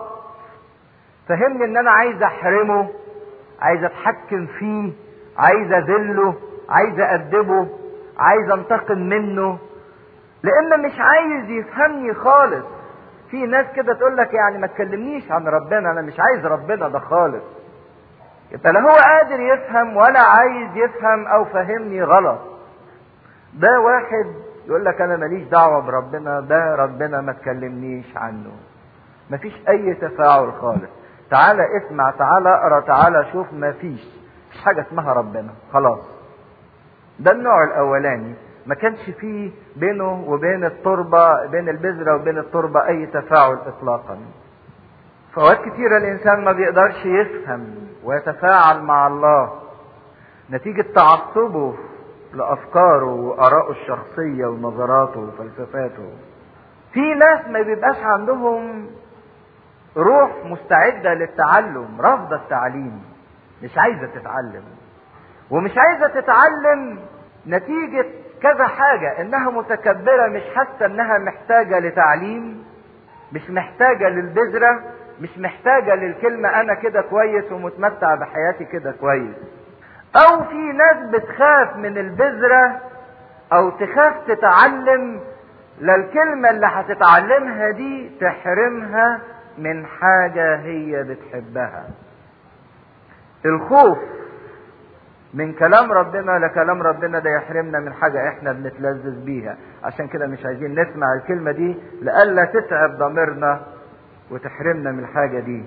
فهمني ان انا عايز احرمه عايز اتحكم فيه عايز اذله عايز أدبه عايز انتقم منه لان مش عايز يفهمني خالص في ناس كده تقول لك يعني ما تكلمنيش عن ربنا انا مش عايز ربنا ده خالص يبقى لا هو قادر يفهم ولا عايز يفهم او فهمني غلط ده واحد يقول لك انا ماليش دعوه بربنا ده ربنا ما تكلمنيش عنه مفيش اي تفاعل خالص تعالى اسمع تعالى اقرا تعالى شوف مفيش مفيش حاجه اسمها ربنا خلاص ده النوع الاولاني ما كانش فيه بينه وبين التربة بين البذرة وبين التربة اي تفاعل اطلاقا فوقت كتيرة الانسان ما بيقدرش يفهم ويتفاعل مع الله نتيجة تعصبه لافكاره وارائه الشخصية ونظراته وفلسفاته في ناس ما بيبقاش عندهم روح مستعدة للتعلم رافضة التعليم مش عايزة تتعلم ومش عايزة تتعلم نتيجة كذا حاجة انها متكبرة مش حاسة انها محتاجة لتعليم مش محتاجة للبذرة مش محتاجة للكلمة انا كده كويس ومتمتع بحياتي كده كويس او في ناس بتخاف من البذرة او تخاف تتعلم لا الكلمة اللي هتتعلمها دي تحرمها من حاجة هي بتحبها الخوف من كلام ربنا لكلام ربنا ده يحرمنا من حاجة احنا بنتلذذ بيها عشان كده مش عايزين نسمع الكلمة دي لألا تتعب ضميرنا وتحرمنا من الحاجة دي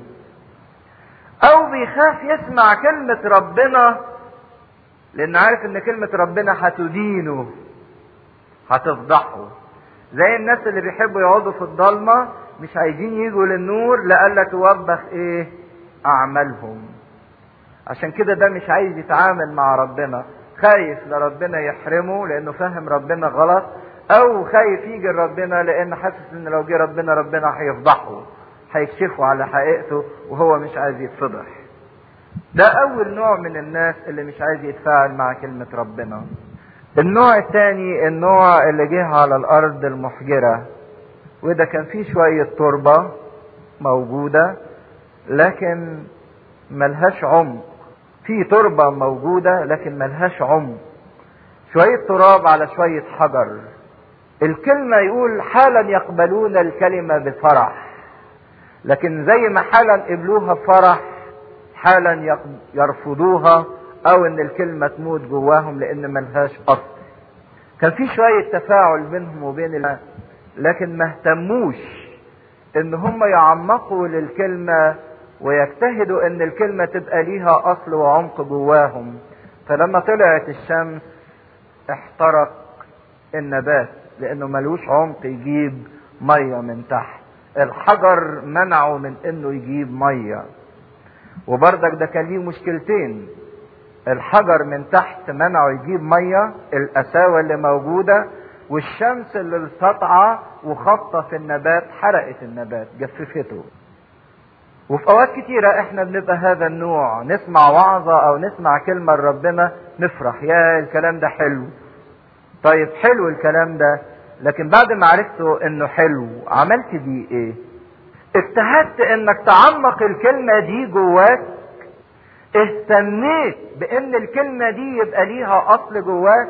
او بيخاف يسمع كلمة ربنا لان عارف ان كلمة ربنا هتدينه هتفضحه زي الناس اللي بيحبوا يقعدوا في الضلمة مش عايزين يجوا للنور لألا توبخ ايه اعمالهم عشان كده ده مش عايز يتعامل مع ربنا خايف لربنا يحرمه لانه فاهم ربنا غلط او خايف يجي لربنا لان حاسس ان لو جه ربنا ربنا هيفضحه هيكشفه على حقيقته وهو مش عايز يتفضح ده اول نوع من الناس اللي مش عايز يتفاعل مع كلمة ربنا النوع الثاني النوع اللي جه على الارض المحجرة وده كان فيه شوية تربة موجودة لكن ملهاش عمق في تربة موجودة لكن ملهاش عمق شوية تراب على شوية حجر الكلمة يقول حالا يقبلون الكلمة بفرح لكن زي ما حالا قبلوها بفرح حالا يرفضوها او ان الكلمة تموت جواهم لان ملهاش اصل كان في شوية تفاعل بينهم وبين الله لكن ما اهتموش ان هم يعمقوا للكلمة ويجتهدوا ان الكلمة تبقى ليها اصل وعمق جواهم فلما طلعت الشمس احترق النبات لانه ملوش عمق يجيب مية من تحت الحجر منعه من انه يجيب مية وبردك ده كان ليه مشكلتين الحجر من تحت منعه يجيب مية القساوة اللي موجودة والشمس اللي سطعة وخبطة في النبات حرقت النبات جففته وفي اوقات كتيرة احنا بنبقى هذا النوع نسمع وعظة او نسمع كلمة لربنا نفرح يا الكلام ده حلو طيب حلو الكلام ده لكن بعد ما عرفته انه حلو عملت بيه ايه اجتهدت انك تعمق الكلمة دي جواك اهتميت بان الكلمة دي يبقى ليها اصل جواك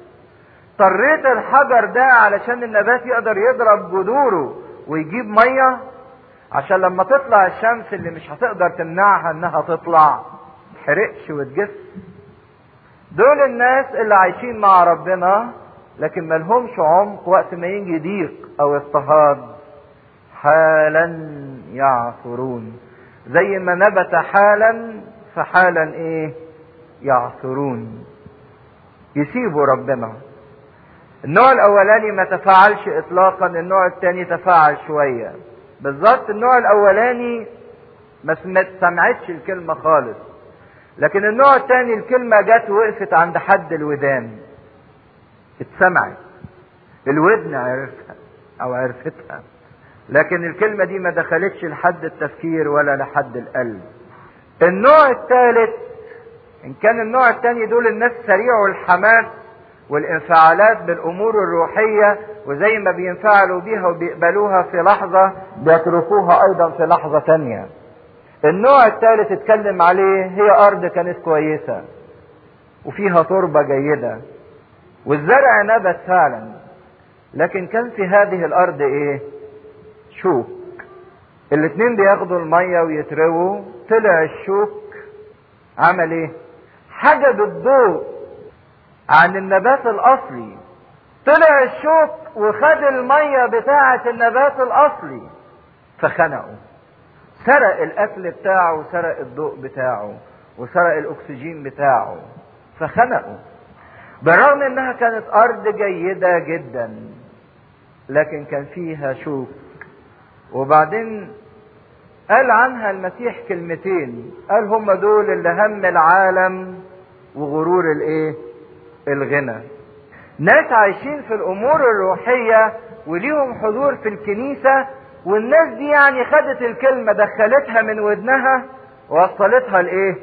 طريت الحجر ده علشان النبات يقدر يضرب جذوره ويجيب ميه عشان لما تطلع الشمس اللي مش هتقدر تمنعها انها تطلع تحرقش وتجف دول الناس اللي عايشين مع ربنا لكن ملهمش عمق وقت ما يجي ضيق او اضطهاد حالا يعثرون زي ما نبت حالا فحالا ايه يعثرون يسيبوا ربنا النوع الاولاني ما تفاعلش اطلاقا النوع الثاني تفاعل شويه بالظبط النوع الاولاني ما سمعتش الكلمة خالص لكن النوع الثاني الكلمة جت وقفت عند حد الودان اتسمعت الودن عرفها او عرفتها لكن الكلمة دي ما دخلتش لحد التفكير ولا لحد القلب النوع الثالث ان كان النوع الثاني دول الناس سريع الحماس والانفعالات بالامور الروحية وزي ما بينفعلوا بيها وبيقبلوها في لحظة بيتركوها ايضا في لحظة تانية النوع الثالث اتكلم عليه هي ارض كانت كويسة وفيها تربة جيدة والزرع نبت فعلا لكن كان في هذه الارض ايه شوك الاتنين بياخدوا المية ويترووا طلع الشوك عمل ايه حجب الضوء عن النبات الاصلي طلع الشوك وخد المية بتاعة النبات الاصلي فخنقوا سرق الاكل بتاعه وسرق الضوء بتاعه وسرق الاكسجين بتاعه فخنقوا بالرغم انها كانت ارض جيدة جدا لكن كان فيها شوك وبعدين قال عنها المسيح كلمتين قال هم دول اللي هم العالم وغرور الايه الغنى ناس عايشين في الامور الروحية وليهم حضور في الكنيسة والناس دي يعني خدت الكلمة دخلتها من ودنها ووصلتها لايه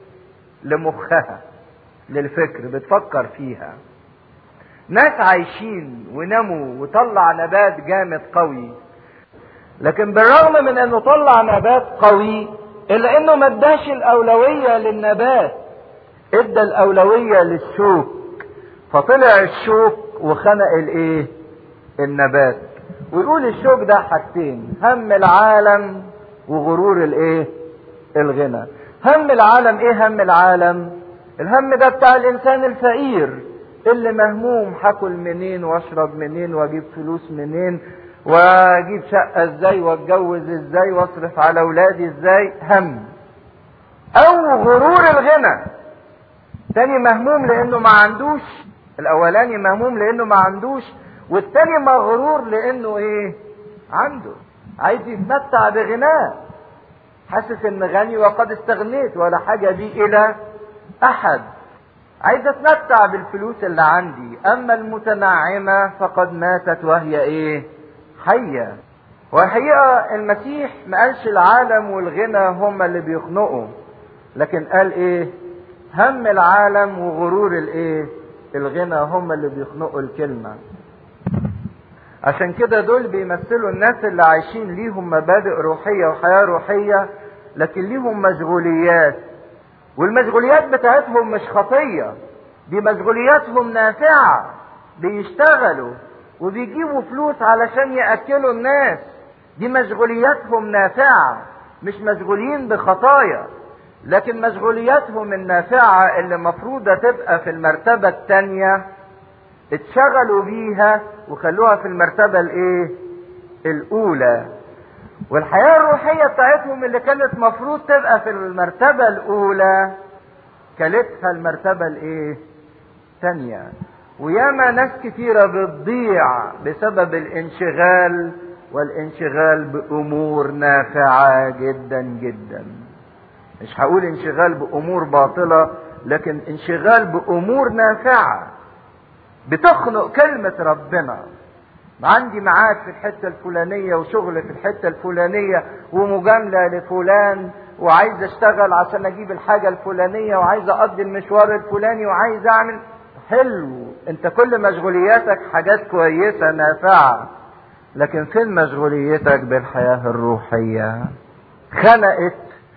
لمخها للفكر بتفكر فيها ناس عايشين ونموا وطلع نبات جامد قوي لكن بالرغم من انه طلع نبات قوي الا انه ما اداش الاولوية للنبات ادى الاولوية للشوك فطلع الشوك وخنق الايه النبات ويقول الشوك ده حاجتين هم العالم وغرور الايه الغنى هم العالم ايه هم العالم الهم ده بتاع الانسان الفقير اللي مهموم هاكل منين واشرب منين واجيب فلوس منين واجيب شقه ازاي واتجوز ازاي واصرف على اولادي ازاي هم او غرور الغنى تاني مهموم لانه ما عندوش الاولاني مهموم لانه ما عندوش والتاني مغرور لانه ايه عنده عايز يتمتع بغناه حاسس ان غني وقد استغنيت ولا حاجه بي الى احد عايز اتمتع بالفلوس اللي عندي اما المتنعمه فقد ماتت وهي ايه حيه والحقيقه المسيح ما قالش العالم والغنى هما اللي بيخنقوا لكن قال ايه هم العالم وغرور الايه الغنى هم اللي بيخنقوا الكلمه عشان كده دول بيمثلوا الناس اللي عايشين ليهم مبادئ روحيه وحياه روحيه لكن ليهم مشغوليات والمشغوليات بتاعتهم مش خطيه دي مشغولياتهم نافعه بيشتغلوا وبيجيبوا فلوس علشان ياكلوا الناس دي مشغولياتهم نافعه مش مشغولين بخطايا لكن مشغولياتهم النافعة اللي مفروضة تبقى في المرتبة التانية اتشغلوا بيها وخلوها في المرتبة الايه الاولى والحياة الروحية بتاعتهم اللي كانت مفروض تبقى في المرتبة الاولى كلتها المرتبة الايه تانية وياما ناس كتيرة بتضيع بسبب الانشغال والانشغال بامور نافعة جدا جدا مش هقول انشغال بامور باطله لكن انشغال بامور نافعه بتخنق كلمه ربنا عندي ميعاد في الحته الفلانيه وشغل في الحته الفلانيه ومجامله لفلان وعايز اشتغل عشان اجيب الحاجه الفلانيه وعايز اقضي المشوار الفلاني وعايز اعمل حلو انت كل مشغولياتك حاجات كويسه نافعه لكن فين مشغوليتك بالحياه الروحيه خنقت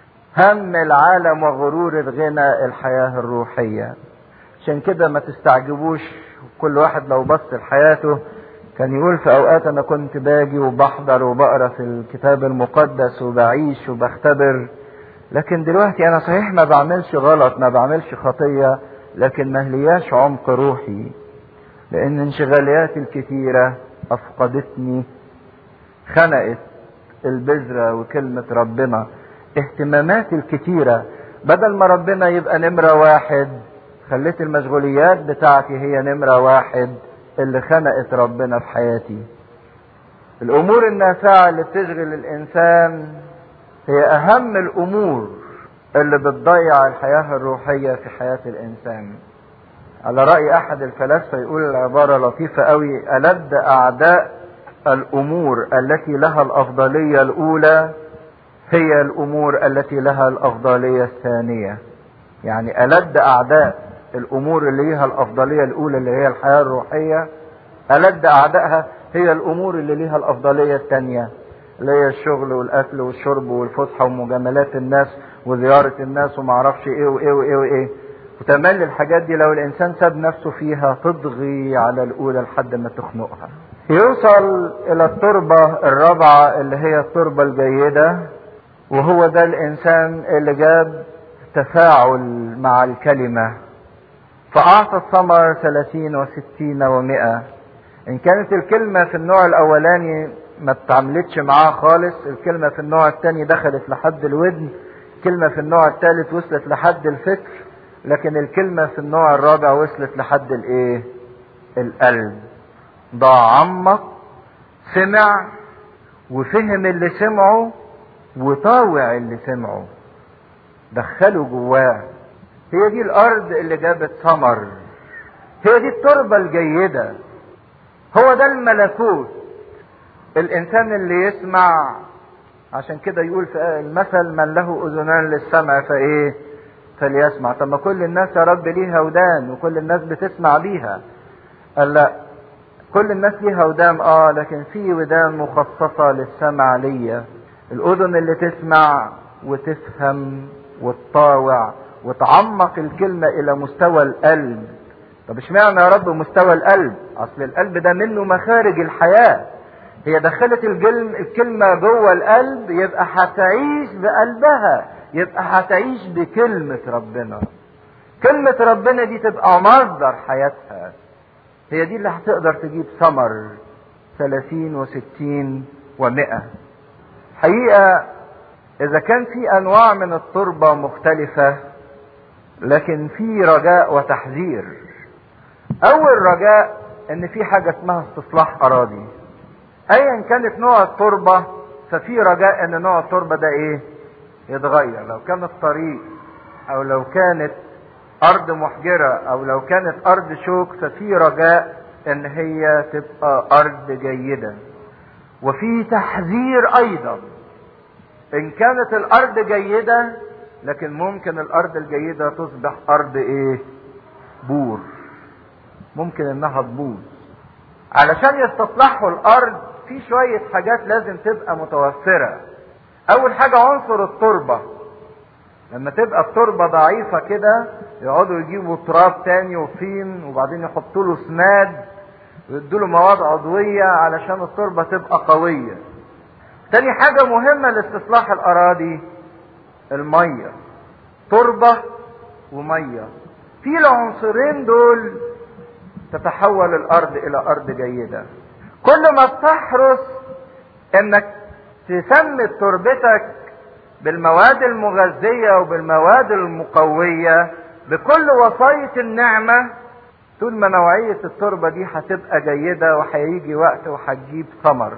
هم العالم وغرور الغنى الحياة الروحية عشان كده ما تستعجبوش كل واحد لو بص لحياته كان يقول في اوقات انا كنت باجي وبحضر وبقرا في الكتاب المقدس وبعيش وبختبر لكن دلوقتي انا صحيح ما بعملش غلط ما بعملش خطية لكن ما هلياش عمق روحي لان انشغالياتي الكتيرة افقدتني خنقت البذرة وكلمة ربنا اهتماماتي الكتيرة بدل ما ربنا يبقى نمرة واحد خليت المشغوليات بتاعتي هي نمرة واحد اللي خنقت ربنا في حياتي الامور النافعة اللي بتشغل الانسان هي اهم الامور اللي بتضيع الحياة الروحية في حياة الانسان على رأي احد الفلاسفة يقول العبارة لطيفة قوي ألد اعداء الامور التي لها الافضلية الاولى هي الامور التي لها الافضليه الثانيه يعني الد اعداء الامور اللي ليها الافضليه الاولى اللي هي الحياه الروحيه الد اعدائها هي الامور اللي ليها الافضليه الثانيه اللي هي الشغل والاكل والشرب والفسحه ومجاملات الناس وزياره الناس وما اعرفش ايه وايه وايه وايه وتملي الحاجات دي لو الانسان ساب نفسه فيها تضغي على الاولى لحد ما تخنقها يوصل الى التربه الرابعه اللي هي التربه الجيده وهو ده الانسان اللي جاب تفاعل مع الكلمة فأعطى الثمر ثلاثين وستين ومئة إن كانت الكلمة في النوع الأولاني ما اتعاملتش معاه خالص الكلمة في النوع الثاني دخلت لحد الودن الكلمة في النوع الثالث وصلت لحد الفكر لكن الكلمة في النوع الرابع وصلت لحد الايه القلب ضاع عمق سمع وفهم اللي سمعه وطاوع اللي سمعه دخله جواه هي دي الارض اللي جابت ثمر هي دي التربة الجيدة هو ده الملكوت الانسان اللي يسمع عشان كده يقول في المثل من له اذنان للسمع فايه فليسمع طب ما كل الناس يا رب ليها ودان وكل الناس بتسمع بيها قال لا كل الناس ليها ودان اه لكن في ودان مخصصة للسمع ليا الاذن اللي تسمع وتفهم وتطاوع وتعمق الكلمة الى مستوى القلب طب اشمعنى يا رب مستوى القلب اصل القلب ده منه مخارج الحياة هي دخلت الجلم الكلمة جوه القلب يبقى هتعيش بقلبها يبقى هتعيش بكلمة ربنا كلمة ربنا دي تبقى مصدر حياتها هي دي اللي هتقدر تجيب ثمر ثلاثين وستين ومئة حقيقة إذا كان في أنواع من التربة مختلفة لكن في رجاء وتحذير أول رجاء إن في حاجة اسمها استصلاح أراضي أيا كانت نوع التربة ففي رجاء إن نوع التربة ده إيه؟ يتغير لو كان الطريق أو لو كانت أرض محجرة أو لو كانت أرض شوك ففي رجاء إن هي تبقى أرض جيدة وفي تحذير أيضا إن كانت الأرض جيدة لكن ممكن الأرض الجيدة تصبح أرض إيه؟ بور ممكن إنها تبوظ علشان يستصلحوا الأرض في شوية حاجات لازم تبقى متوفرة أول حاجة عنصر التربة لما تبقى التربة ضعيفة كده يقعدوا يجيبوا تراب تاني وطين وبعدين يحطوا له سماد ويدوا له مواد عضوية علشان التربة تبقى قوية. تاني حاجة مهمة لاستصلاح الأراضي المية. تربة ومية. في العنصرين دول تتحول الأرض إلى أرض جيدة. كل ما بتحرص إنك تسمد تربتك بالمواد المغذية وبالمواد المقوية بكل وصاية النعمة طول ما نوعية التربة دي هتبقى جيدة وهيجي وقت وهتجيب ثمر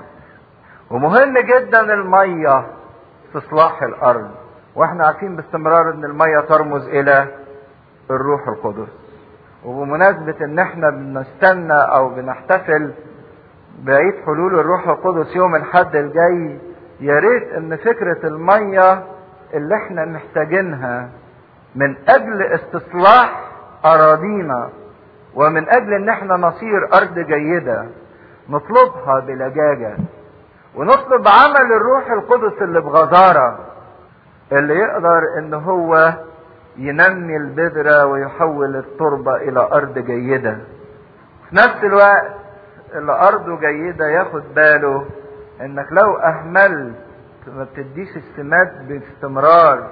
ومهم جدا المية في اصلاح الارض واحنا عارفين باستمرار ان المية ترمز الى الروح القدس وبمناسبة ان احنا بنستنى او بنحتفل بعيد حلول الروح القدس يوم الحد الجاي يا ريت ان فكرة المية اللي احنا محتاجينها من اجل استصلاح اراضينا ومن اجل ان احنا نصير ارض جيدة نطلبها بلجاجة ونطلب عمل الروح القدس اللي بغزارة اللي يقدر ان هو ينمي البذرة ويحول التربة الى ارض جيدة في نفس الوقت اللي ارضه جيدة ياخد باله انك لو اهملت ما بتديش السماد باستمرار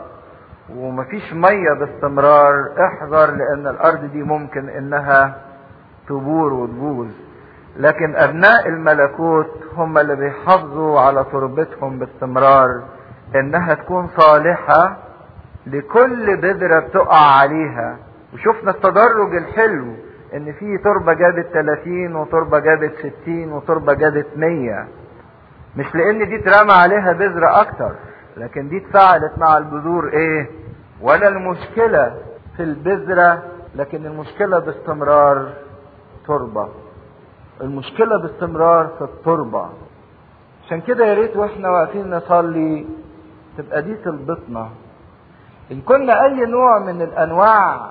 ومفيش مية باستمرار احذر لان الارض دي ممكن انها تبور وتبوظ لكن ابناء الملكوت هم اللي بيحافظوا على تربتهم باستمرار انها تكون صالحة لكل بذرة بتقع عليها وشفنا التدرج الحلو ان في تربة جابت 30 وتربة جابت 60 وتربة جابت 100 مش لان دي اترمى عليها بذرة اكتر لكن دي اتفاعلت مع البذور ايه ولا المشكلة في البذرة لكن المشكلة باستمرار تربة المشكلة باستمرار في التربة عشان كده يا ريت واحنا واقفين نصلي تبقى دي طلبتنا ان كنا اي نوع من الانواع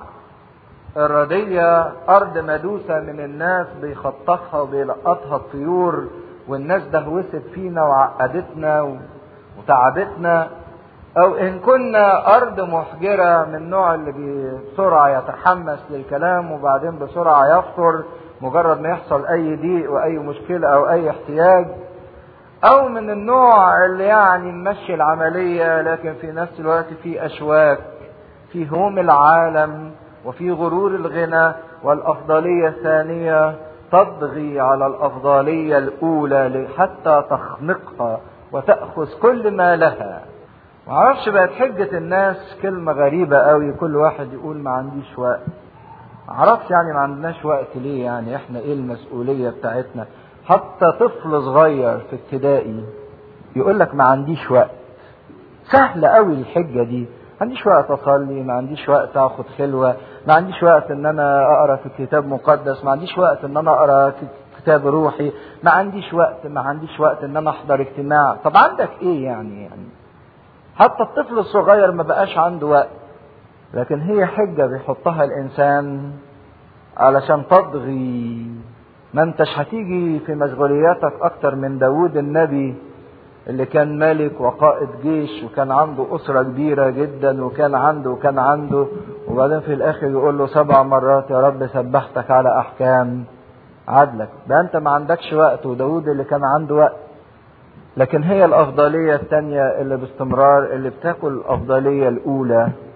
الردية ارض مدوسة من الناس بيخطفها وبيلقطها الطيور والناس دهوست فينا وعقدتنا وتعبتنا او ان كنا ارض محجرة من النوع اللي بسرعة يتحمس للكلام وبعدين بسرعة يفطر مجرد ما يحصل اي ضيق واي مشكلة او اي احتياج او من النوع اللي يعني نمشي العملية لكن في نفس الوقت في اشواك في هموم العالم وفي غرور الغنى والافضلية الثانية تطغي على الافضلية الاولى حتى تخنقها وتأخذ كل ما لها معرفش بقت حجة الناس كلمة غريبة قوي كل واحد يقول ما عنديش وقت معرفش يعني ما عندناش وقت ليه يعني احنا ايه المسؤولية بتاعتنا حتى طفل صغير في ابتدائي يقول لك ما عنديش وقت سهل قوي الحجة دي ما عنديش وقت اصلي ما عنديش وقت اخد خلوة ما عنديش وقت ان انا اقرا في كتاب مقدس ما عنديش وقت ان انا اقرا كتاب روحي ما عنديش وقت ما عنديش وقت ان انا احضر اجتماع طب عندك ايه يعني يعني حتى الطفل الصغير ما بقاش عنده وقت لكن هي حجة بيحطها الانسان علشان تضغي ما انتش هتيجي في مشغولياتك اكتر من داود النبي اللي كان ملك وقائد جيش وكان عنده أسرة كبيرة جدا وكان عنده وكان عنده وبعدين في الآخر يقول له سبع مرات يا رب سبحتك على أحكام عدلك ده أنت ما عندكش وقت وداود اللي كان عنده وقت لكن هي الأفضلية الثانية اللي باستمرار اللي بتاكل الأفضلية الأولى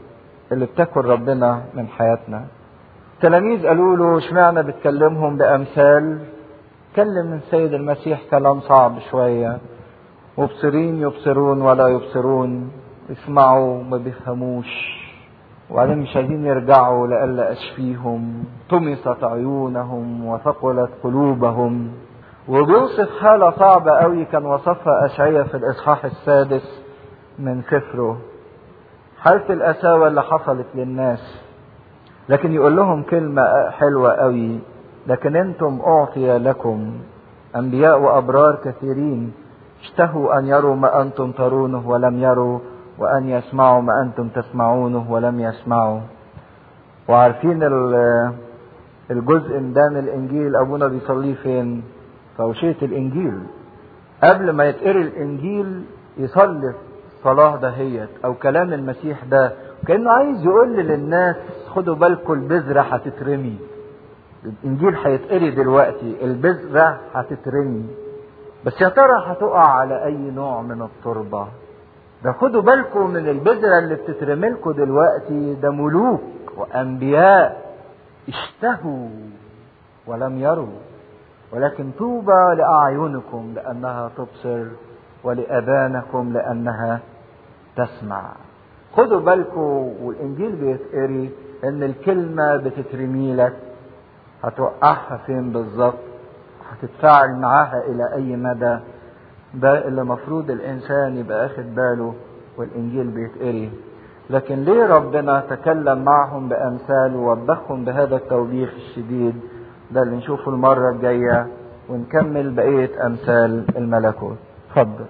اللي بتاكل ربنا من حياتنا التلاميذ قالوا له اشمعنى بتكلمهم بامثال كلم السيد المسيح كلام صعب شويه مبصرين يبصرون ولا يبصرون يسمعوا ما بيفهموش وبعدين مش عايزين يرجعوا لئلا اشفيهم طمست عيونهم وثقلت قلوبهم وبيوصف حاله صعبه قوي كان وصفها اشعيا في الاصحاح السادس من سفره حاله القساوه اللي حصلت للناس لكن يقول لهم كلمه حلوه قوي لكن انتم اعطي لكم انبياء وابرار كثيرين اشتهوا ان يروا ما انتم ترونه ولم يروا وان يسمعوا ما انتم تسمعونه ولم يسمعوا وعارفين الجزء ده من الانجيل ابونا بيصليه فين في اوشيه الانجيل قبل ما يتقري الانجيل يصلي الصلاه دهيت او كلام المسيح ده كانه عايز يقول للناس خدوا بالكم البذره هتترمي الانجيل هيتقري دلوقتي البذره هتترمي بس يا ترى هتقع على اي نوع من التربه ده خدوا بالكم من البذره اللي بتترمي لكم دلوقتي ده ملوك وانبياء اشتهوا ولم يروا ولكن طوبى لاعينكم لانها تبصر ولاذانكم لانها تسمع خدوا بالكم والانجيل بيتقري ان الكلمه بتترمي لك هتوقعها فين بالظبط هتتفاعل معاها الى اي مدى ده اللي مفروض الانسان يبقى اخد باله والانجيل بيتقري لكن ليه ربنا تكلم معهم بامثال ووبخهم بهذا التوبيخ الشديد ده اللي نشوفه المره الجايه ونكمل بقيه امثال الملكوت اتفضل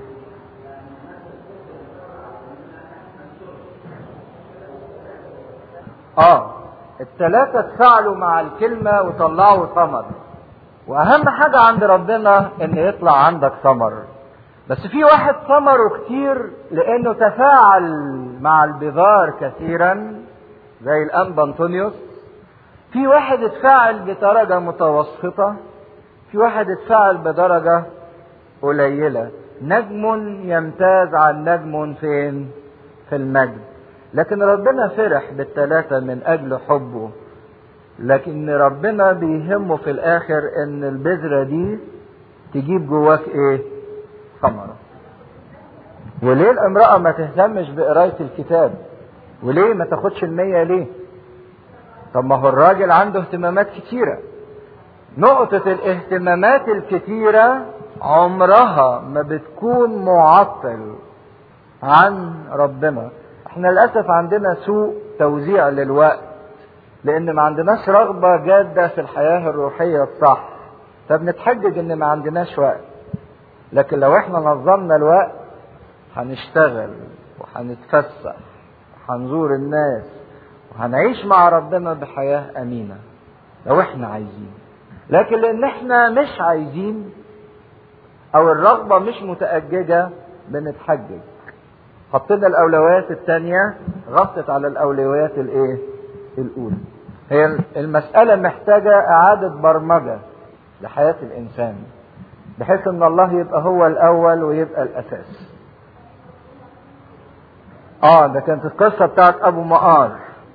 اه الثلاثة تفاعلوا مع الكلمة وطلعوا ثمر وأهم حاجة عند ربنا إن يطلع عندك ثمر بس في واحد ثمره كتير لأنه تفاعل مع البذار كثيرا زي الأنبا أنطونيوس في واحد اتفاعل بدرجة متوسطة في واحد اتفاعل بدرجة قليلة نجم يمتاز عن نجم فين في المجد لكن ربنا فرح بالثلاثة من أجل حبه لكن ربنا بيهمه في الآخر إن البذرة دي تجيب جواك إيه؟ ثمرة. وليه الامرأة ما تهتمش بقراية الكتاب؟ وليه ما تاخدش المية ليه؟ طب ما هو الراجل عنده اهتمامات كتيرة. نقطة الاهتمامات الكتيرة عمرها ما بتكون معطل عن ربنا. احنا للاسف عندنا سوء توزيع للوقت لان ما عندناش رغبه جاده في الحياه الروحيه الصح فبنتحجج ان ما عندناش وقت لكن لو احنا نظمنا الوقت هنشتغل وهنتفسح وهنزور الناس وهنعيش مع ربنا بحياه امينه لو احنا عايزين لكن لان احنا مش عايزين او الرغبه مش متاججه بنتحجج حطينا الاولويات الثانيه غطت على الاولويات الايه الاولى هي المساله محتاجه اعاده برمجه لحياه الانسان بحيث ان الله يبقى هو الاول ويبقى الاساس اه ده كانت القصه بتاعت ابو مقار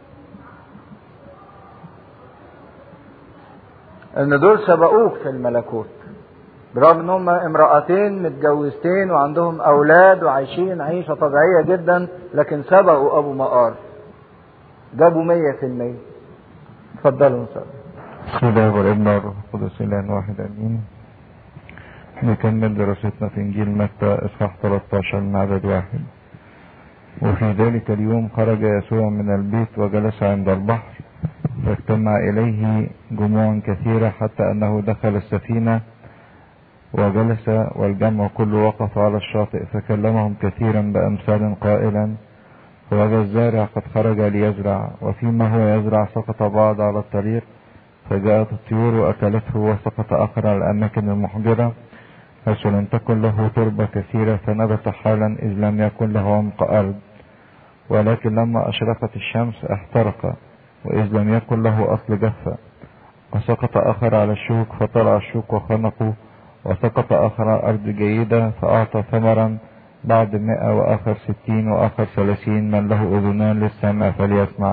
ان دول سبقوك في الملكوت برغم ان هم امرأتين متجوزتين وعندهم اولاد وعايشين عيشة طبيعية جدا لكن سبقوا ابو مقار جابوا مية في المية اتفضلوا نصلي بسم الله والابن والروح القدس اله واحد امين نكمل دراستنا في انجيل متى اصحاح 13 من عدد واحد وفي ذلك اليوم خرج يسوع من البيت وجلس عند البحر فاجتمع اليه جموع كثيرة حتى انه دخل السفينة وجلس والجمع كله وقف على الشاطئ فكلمهم كثيرا بأمثال قائلا وهذا الزارع قد خرج ليزرع وفيما هو يزرع سقط بعض على الطريق فجاءت الطيور وأكلته وسقط آخر على الأماكن المحجرة حيث لم تكن له تربة كثيرة فنبت حالا إذ لم يكن له عمق أرض ولكن لما أشرقت الشمس احترق وإذ لم يكن له أصل جفة وسقط آخر على الشوك فطلع الشوك وخنقه وسقط آخر على أرض جيدة فأعطى ثمرا بعض مئة وآخر ستين وآخر ثلاثين من له أذنان للسمع فليسمع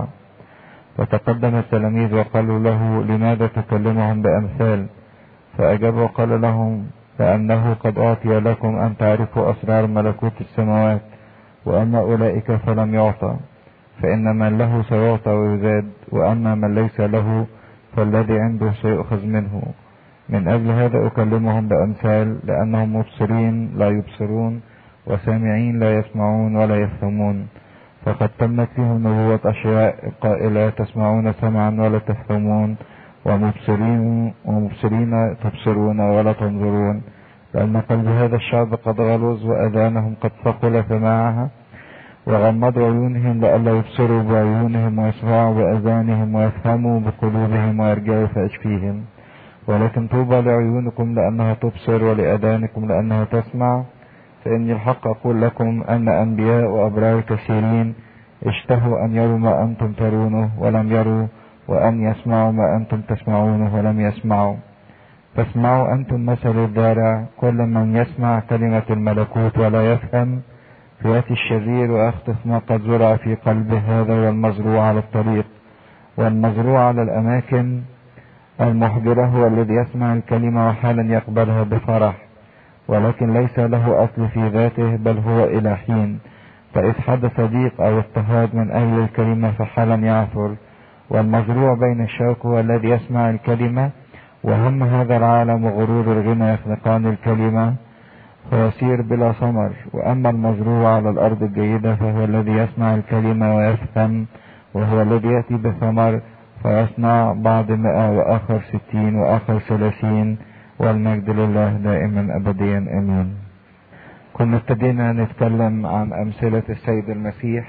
فتقدم التلاميذ وقالوا له لماذا تكلمهم بأمثال فأجاب وقال لهم لأنه قد أعطي لكم أن تعرفوا أسرار ملكوت السماوات وأما أولئك فلم يعطى فإن من له سيعطى ويزاد وأما من ليس له فالذي عنده سيؤخذ منه من أجل هذا أكلمهم بأمثال لأنهم مبصرين لا يبصرون وسامعين لا يسمعون ولا يفهمون فقد تمت فيهم نبوة أشياء قائلة تسمعون سمعا ولا تفهمون ومبصرين ومبصرين تبصرون ولا تنظرون لأن قلب هذا الشعب قد غلظ وأذانهم قد ثقل سماعها وغمضوا عيونهم لئلا يبصروا بعيونهم ويسمعوا بأذانهم ويفهموا بقلوبهم ويرجعوا فأشفيهم ولكن طوبى لعيونكم لأنها تبصر ولأذانكم لأنها تسمع فإني الحق أقول لكم أن أنبياء وأبرار كثيرين اشتهوا أن يروا ما أنتم ترونه ولم يروا وأن يسمعوا ما أنتم تسمعونه ولم يسمعوا فاسمعوا أنتم مثل الزارع كل من يسمع كلمة الملكوت ولا يفهم فيأتي الشرير ويخطف ما قد زرع في قلبه هذا والمزروع على الطريق والمزروع على الأماكن المحجرة هو الذي يسمع الكلمة وحالا يقبلها بفرح ولكن ليس له أصل في ذاته بل هو إلى حين فإذ حدث ضيق أو اضطهاد من أهل الكلمة فحالا يعثر والمزروع بين الشوك هو الذي يسمع الكلمة وهم هذا العالم وغرور الغنى يخلقان الكلمة فيصير بلا ثمر وأما المزروع على الأرض الجيدة فهو الذي يسمع الكلمة ويفهم وهو الذي يأتي بثمر فيصنع بعض مئة وآخر ستين وآخر ثلاثين والمجد لله دائما أبديا أمين كنا ابتدينا نتكلم عن أمثلة السيد المسيح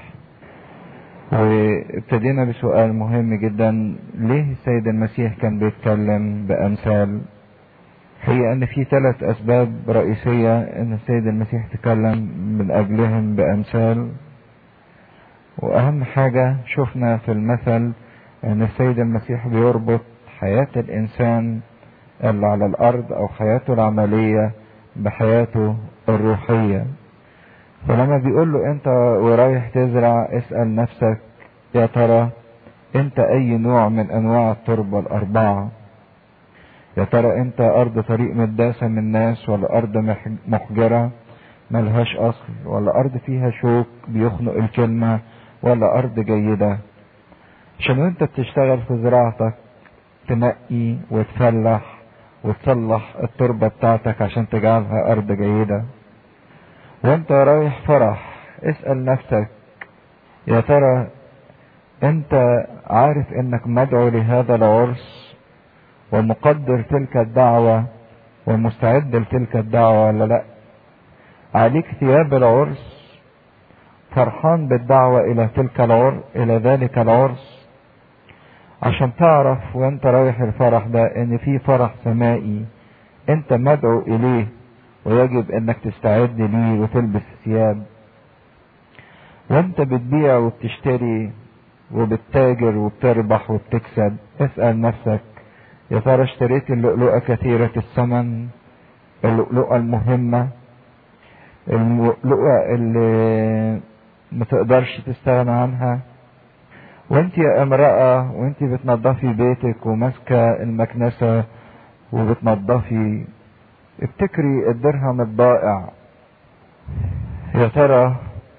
وابتدينا بسؤال مهم جدا ليه السيد المسيح كان بيتكلم بأمثال هي ان في ثلاث اسباب رئيسية ان السيد المسيح تكلم من اجلهم بامثال واهم حاجة شفنا في المثل ان السيد المسيح بيربط حياة الانسان اللي على الارض او حياته العملية بحياته الروحية فلما بيقول له انت ورايح تزرع اسأل نفسك يا ترى انت اي نوع من انواع التربة الاربعة يا ترى انت ارض طريق متداسة من الناس ولا ارض محجرة ملهاش اصل ولا ارض فيها شوك بيخنق الكلمة ولا ارض جيدة عشان وانت بتشتغل في زراعتك تنقي وتفلح وتصلح التربة بتاعتك عشان تجعلها ارض جيدة وانت رايح فرح اسأل نفسك يا ترى انت عارف انك مدعو لهذا العرس ومقدر تلك الدعوة ومستعد لتلك الدعوة ولا لا عليك ثياب العرس فرحان بالدعوة الى تلك العرس الى ذلك العرس عشان تعرف وانت رايح الفرح ده ان في فرح سمائي انت مدعو اليه ويجب انك تستعد ليه وتلبس ثياب وانت بتبيع وبتشتري وبتتاجر وبتربح وبتكسب اسأل نفسك يا ترى اشتريت اللؤلؤة كثيرة الثمن اللؤلؤة المهمة اللؤلؤة اللي ما تقدرش تستغنى عنها وانت يا امرأة وانت بتنظفي بيتك وماسكة المكنسة وبتنظفي افتكري الدرهم الضائع يا ترى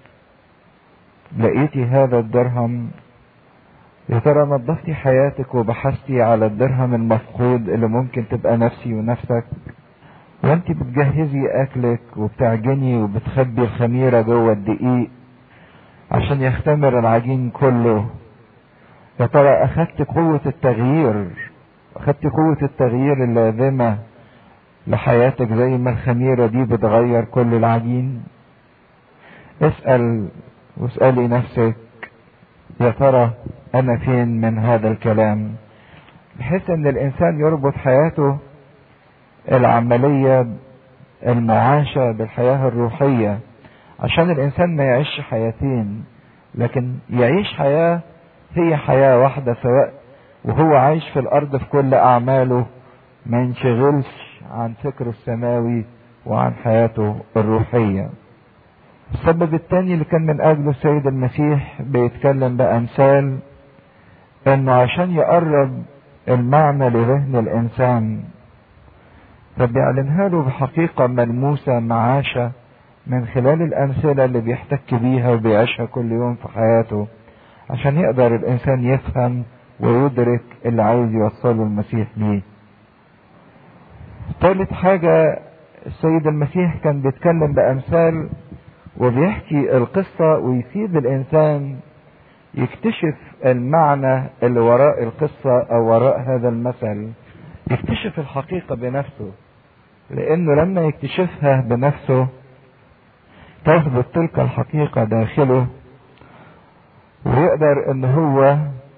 لقيتي هذا الدرهم يا ترى نظفتي حياتك وبحثتي على الدرهم المفقود اللي ممكن تبقى نفسي ونفسك وانت بتجهزي اكلك وبتعجني وبتخبي الخميرة جوه الدقيق عشان يختمر العجين كله يا ترى اخدت قوة التغيير اخدت قوة التغيير اللازمة لحياتك زي ما الخميرة دي بتغير كل العجين اسأل واسألي نفسك يا ترى انا فين من هذا الكلام بحيث ان الانسان يربط حياته العملية المعاشة بالحياة الروحية عشان الانسان ما يعيش حياتين لكن يعيش حياة هي حياة واحدة سواء وهو عايش في الارض في كل اعماله ما ينشغلش عن فكره السماوي وعن حياته الروحية السبب الثاني اللي كان من اجله السيد المسيح بيتكلم بامثال انه عشان يقرب المعنى لذهن الانسان فبيعلنها له بحقيقة ملموسة معاشة من خلال الامثلة اللي بيحتك بيها وبيعيشها كل يوم في حياته عشان يقدر الانسان يفهم ويدرك اللي عايز يوصله المسيح ليه ثالث حاجة السيد المسيح كان بيتكلم بأمثال وبيحكي القصة ويسيب الإنسان يكتشف المعنى اللي وراء القصة أو وراء هذا المثل يكتشف الحقيقة بنفسه لأنه لما يكتشفها بنفسه تثبت تلك الحقيقة داخله ويقدر ان هو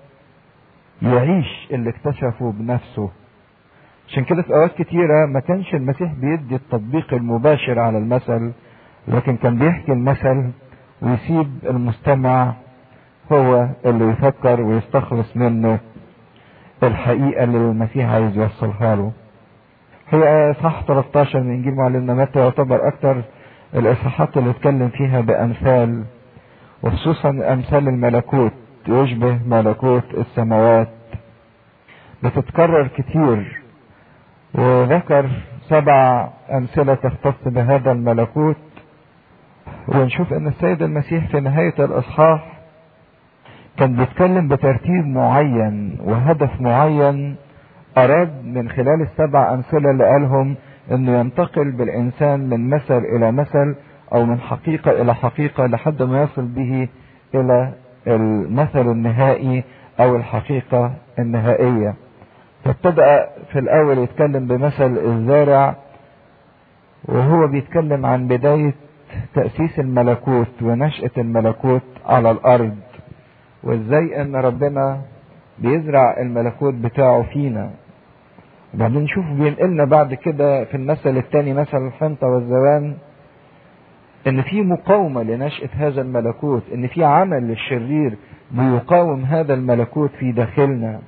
يعيش اللي اكتشفه بنفسه عشان كده في اوقات كتيرة ما كانش المسيح بيدي التطبيق المباشر على المثل لكن كان بيحكي المثل ويسيب المستمع هو اللي يفكر ويستخلص منه الحقيقة اللي المسيح عايز يوصلها له هي اصحاح 13 من انجيل معلمنا متى يعتبر اكتر الاصحاحات اللي اتكلم فيها بامثال وخصوصا امثال الملكوت يشبه ملكوت السماوات بتتكرر كتير وذكر سبع امثله تختص بهذا الملكوت ونشوف ان السيد المسيح في نهايه الاصحاح كان بيتكلم بترتيب معين وهدف معين اراد من خلال السبع امثله اللي قالهم انه ينتقل بالانسان من مثل الى مثل او من حقيقة الى حقيقة لحد ما يصل به الى المثل النهائي او الحقيقة النهائية فابتدأ في الاول يتكلم بمثل الزارع وهو بيتكلم عن بداية تأسيس الملكوت ونشأة الملكوت على الارض وازاي ان ربنا بيزرع الملكوت بتاعه فينا وبعدين نشوف بينقلنا بعد كده في المثل الثاني مثل الحنطة والزوان ان في مقاومة لنشأة هذا الملكوت ان في عمل للشرير بيقاوم هذا الملكوت في داخلنا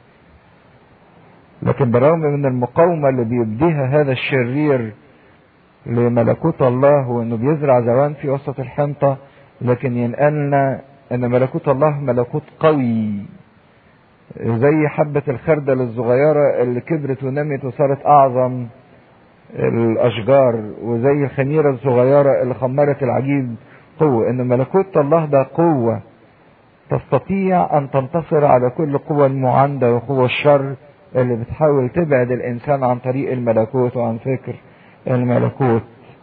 لكن بالرغم من المقاومة اللي بيبديها هذا الشرير لملكوت الله وانه بيزرع زوان في وسط الحنطة لكن ينقلنا ان ملكوت الله ملكوت قوي زي حبة الخردل الصغيرة اللي كبرت ونمت وصارت اعظم الاشجار وزي الخميرة الصغيرة اللي خمرت العجيب قوة ان ملكوت الله ده قوة تستطيع ان تنتصر على كل قوى المعاندة وقوى الشر اللي بتحاول تبعد الانسان عن طريق الملكوت وعن فكر الملكوت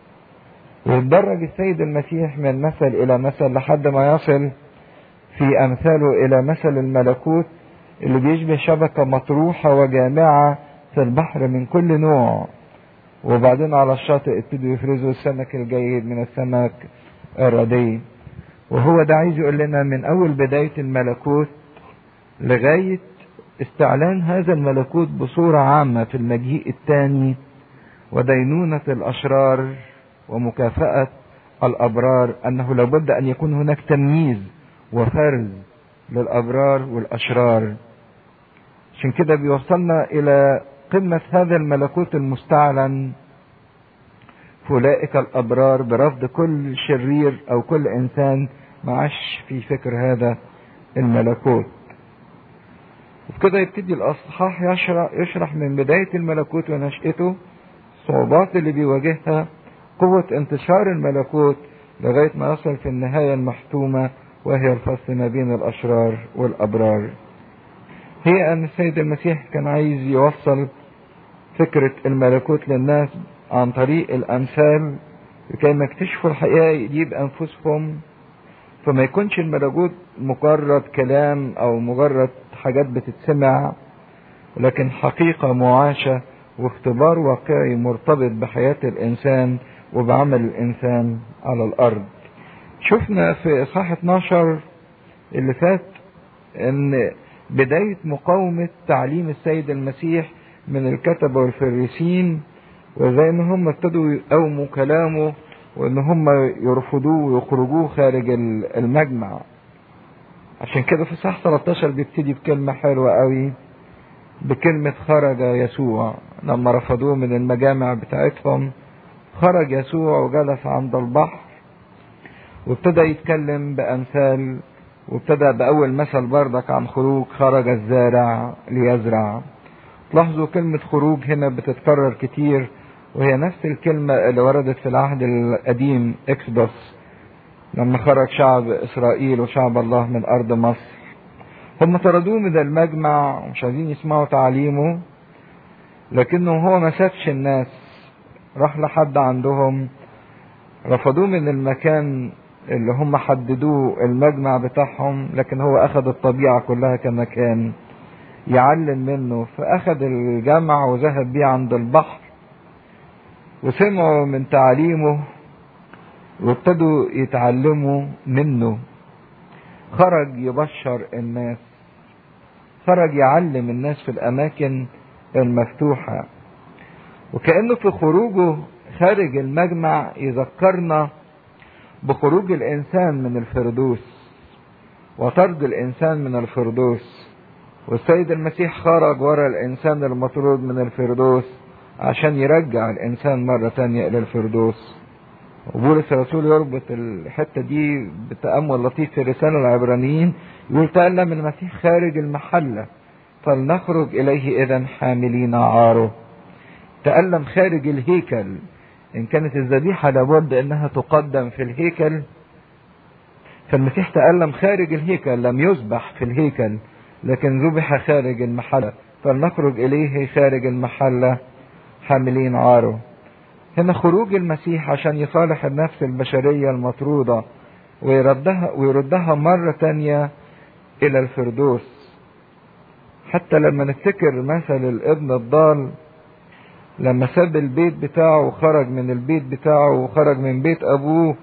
ويتدرج السيد المسيح من مثل الى مثل لحد ما يصل في امثاله الى مثل الملكوت اللي بيشبه شبكة مطروحة وجامعة في البحر من كل نوع وبعدين على الشاطئ ابتدوا يفرزوا السمك الجيد من السمك الردي وهو ده عايز يقول لنا من اول بداية الملكوت لغاية استعلان هذا الملكوت بصورة عامة في المجيء الثاني ودينونة الاشرار ومكافأة الابرار انه لابد ان يكون هناك تمييز وفرز للابرار والاشرار عشان كده بيوصلنا الى قمة هذا الملكوت المستعلن في أولئك الأبرار برفض كل شرير أو كل إنسان معاش في فكر هذا الملكوت وبكده يبتدي الأصحاح يشرح, يشرح من بداية الملكوت ونشأته الصعوبات اللي بيواجهها قوة انتشار الملكوت لغاية ما يصل في النهاية المحتومة وهي الفصل ما بين الأشرار والأبرار هي أن السيد المسيح كان عايز يوصل فكرة الملكوت للناس عن طريق الأمثال لكي ما يكتشفوا الحقيقة دي بأنفسهم فما يكونش الملكوت مجرد كلام أو مجرد حاجات بتتسمع لكن حقيقة معاشة واختبار واقعي مرتبط بحياة الإنسان وبعمل الإنسان على الأرض شفنا في إصحاح 12 اللي فات إن بداية مقاومة تعليم السيد المسيح من الكتبة والفريسين وزي ان هم ابتدوا يقاوموا كلامه وان هم يرفضوه ويخرجوه خارج المجمع عشان كده في صح 13 بيبتدي بكلمة حلوة قوي بكلمة خرج يسوع لما رفضوه من المجامع بتاعتهم خرج يسوع وجلس عند البحر وابتدى يتكلم بأمثال وابتدى بأول مثل بردك عن خروج خرج الزارع ليزرع تلاحظوا كلمة خروج هنا بتتكرر كتير وهي نفس الكلمة اللي وردت في العهد القديم اكسبوس لما خرج شعب اسرائيل وشعب الله من ارض مصر هم طردوه من المجمع ومش عايزين يسمعوا تعليمه لكنه هو ما سابش الناس راح لحد عندهم رفضوه من المكان اللي هم حددوه المجمع بتاعهم لكن هو اخذ الطبيعة كلها كمكان يعلم منه فاخذ الجمع وذهب بيه عند البحر وسمعوا من تعليمه وابتدوا يتعلموا منه خرج يبشر الناس خرج يعلم الناس في الاماكن المفتوحة وكأنه في خروجه خارج المجمع يذكرنا بخروج الانسان من الفردوس وطرد الانسان من الفردوس والسيد المسيح خرج ورا الانسان المطرود من الفردوس عشان يرجع الانسان مرة تانية الى الفردوس وبولس الرسول يربط الحتة دي بتأمل لطيف في رسالة العبرانيين يقول تألم المسيح خارج المحلة فلنخرج إليه إذا حاملين عاره تألم خارج الهيكل إن كانت الذبيحة لابد أنها تقدم في الهيكل فالمسيح تألم خارج الهيكل لم يذبح في الهيكل لكن ذبح خارج المحلة فلنخرج إليه خارج المحلة حاملين عاره هنا خروج المسيح عشان يصالح النفس البشرية المطرودة ويردها, ويردها مرة تانية إلى الفردوس حتى لما نفتكر مثل الابن الضال لما ساب البيت بتاعه وخرج من البيت بتاعه وخرج من بيت أبوه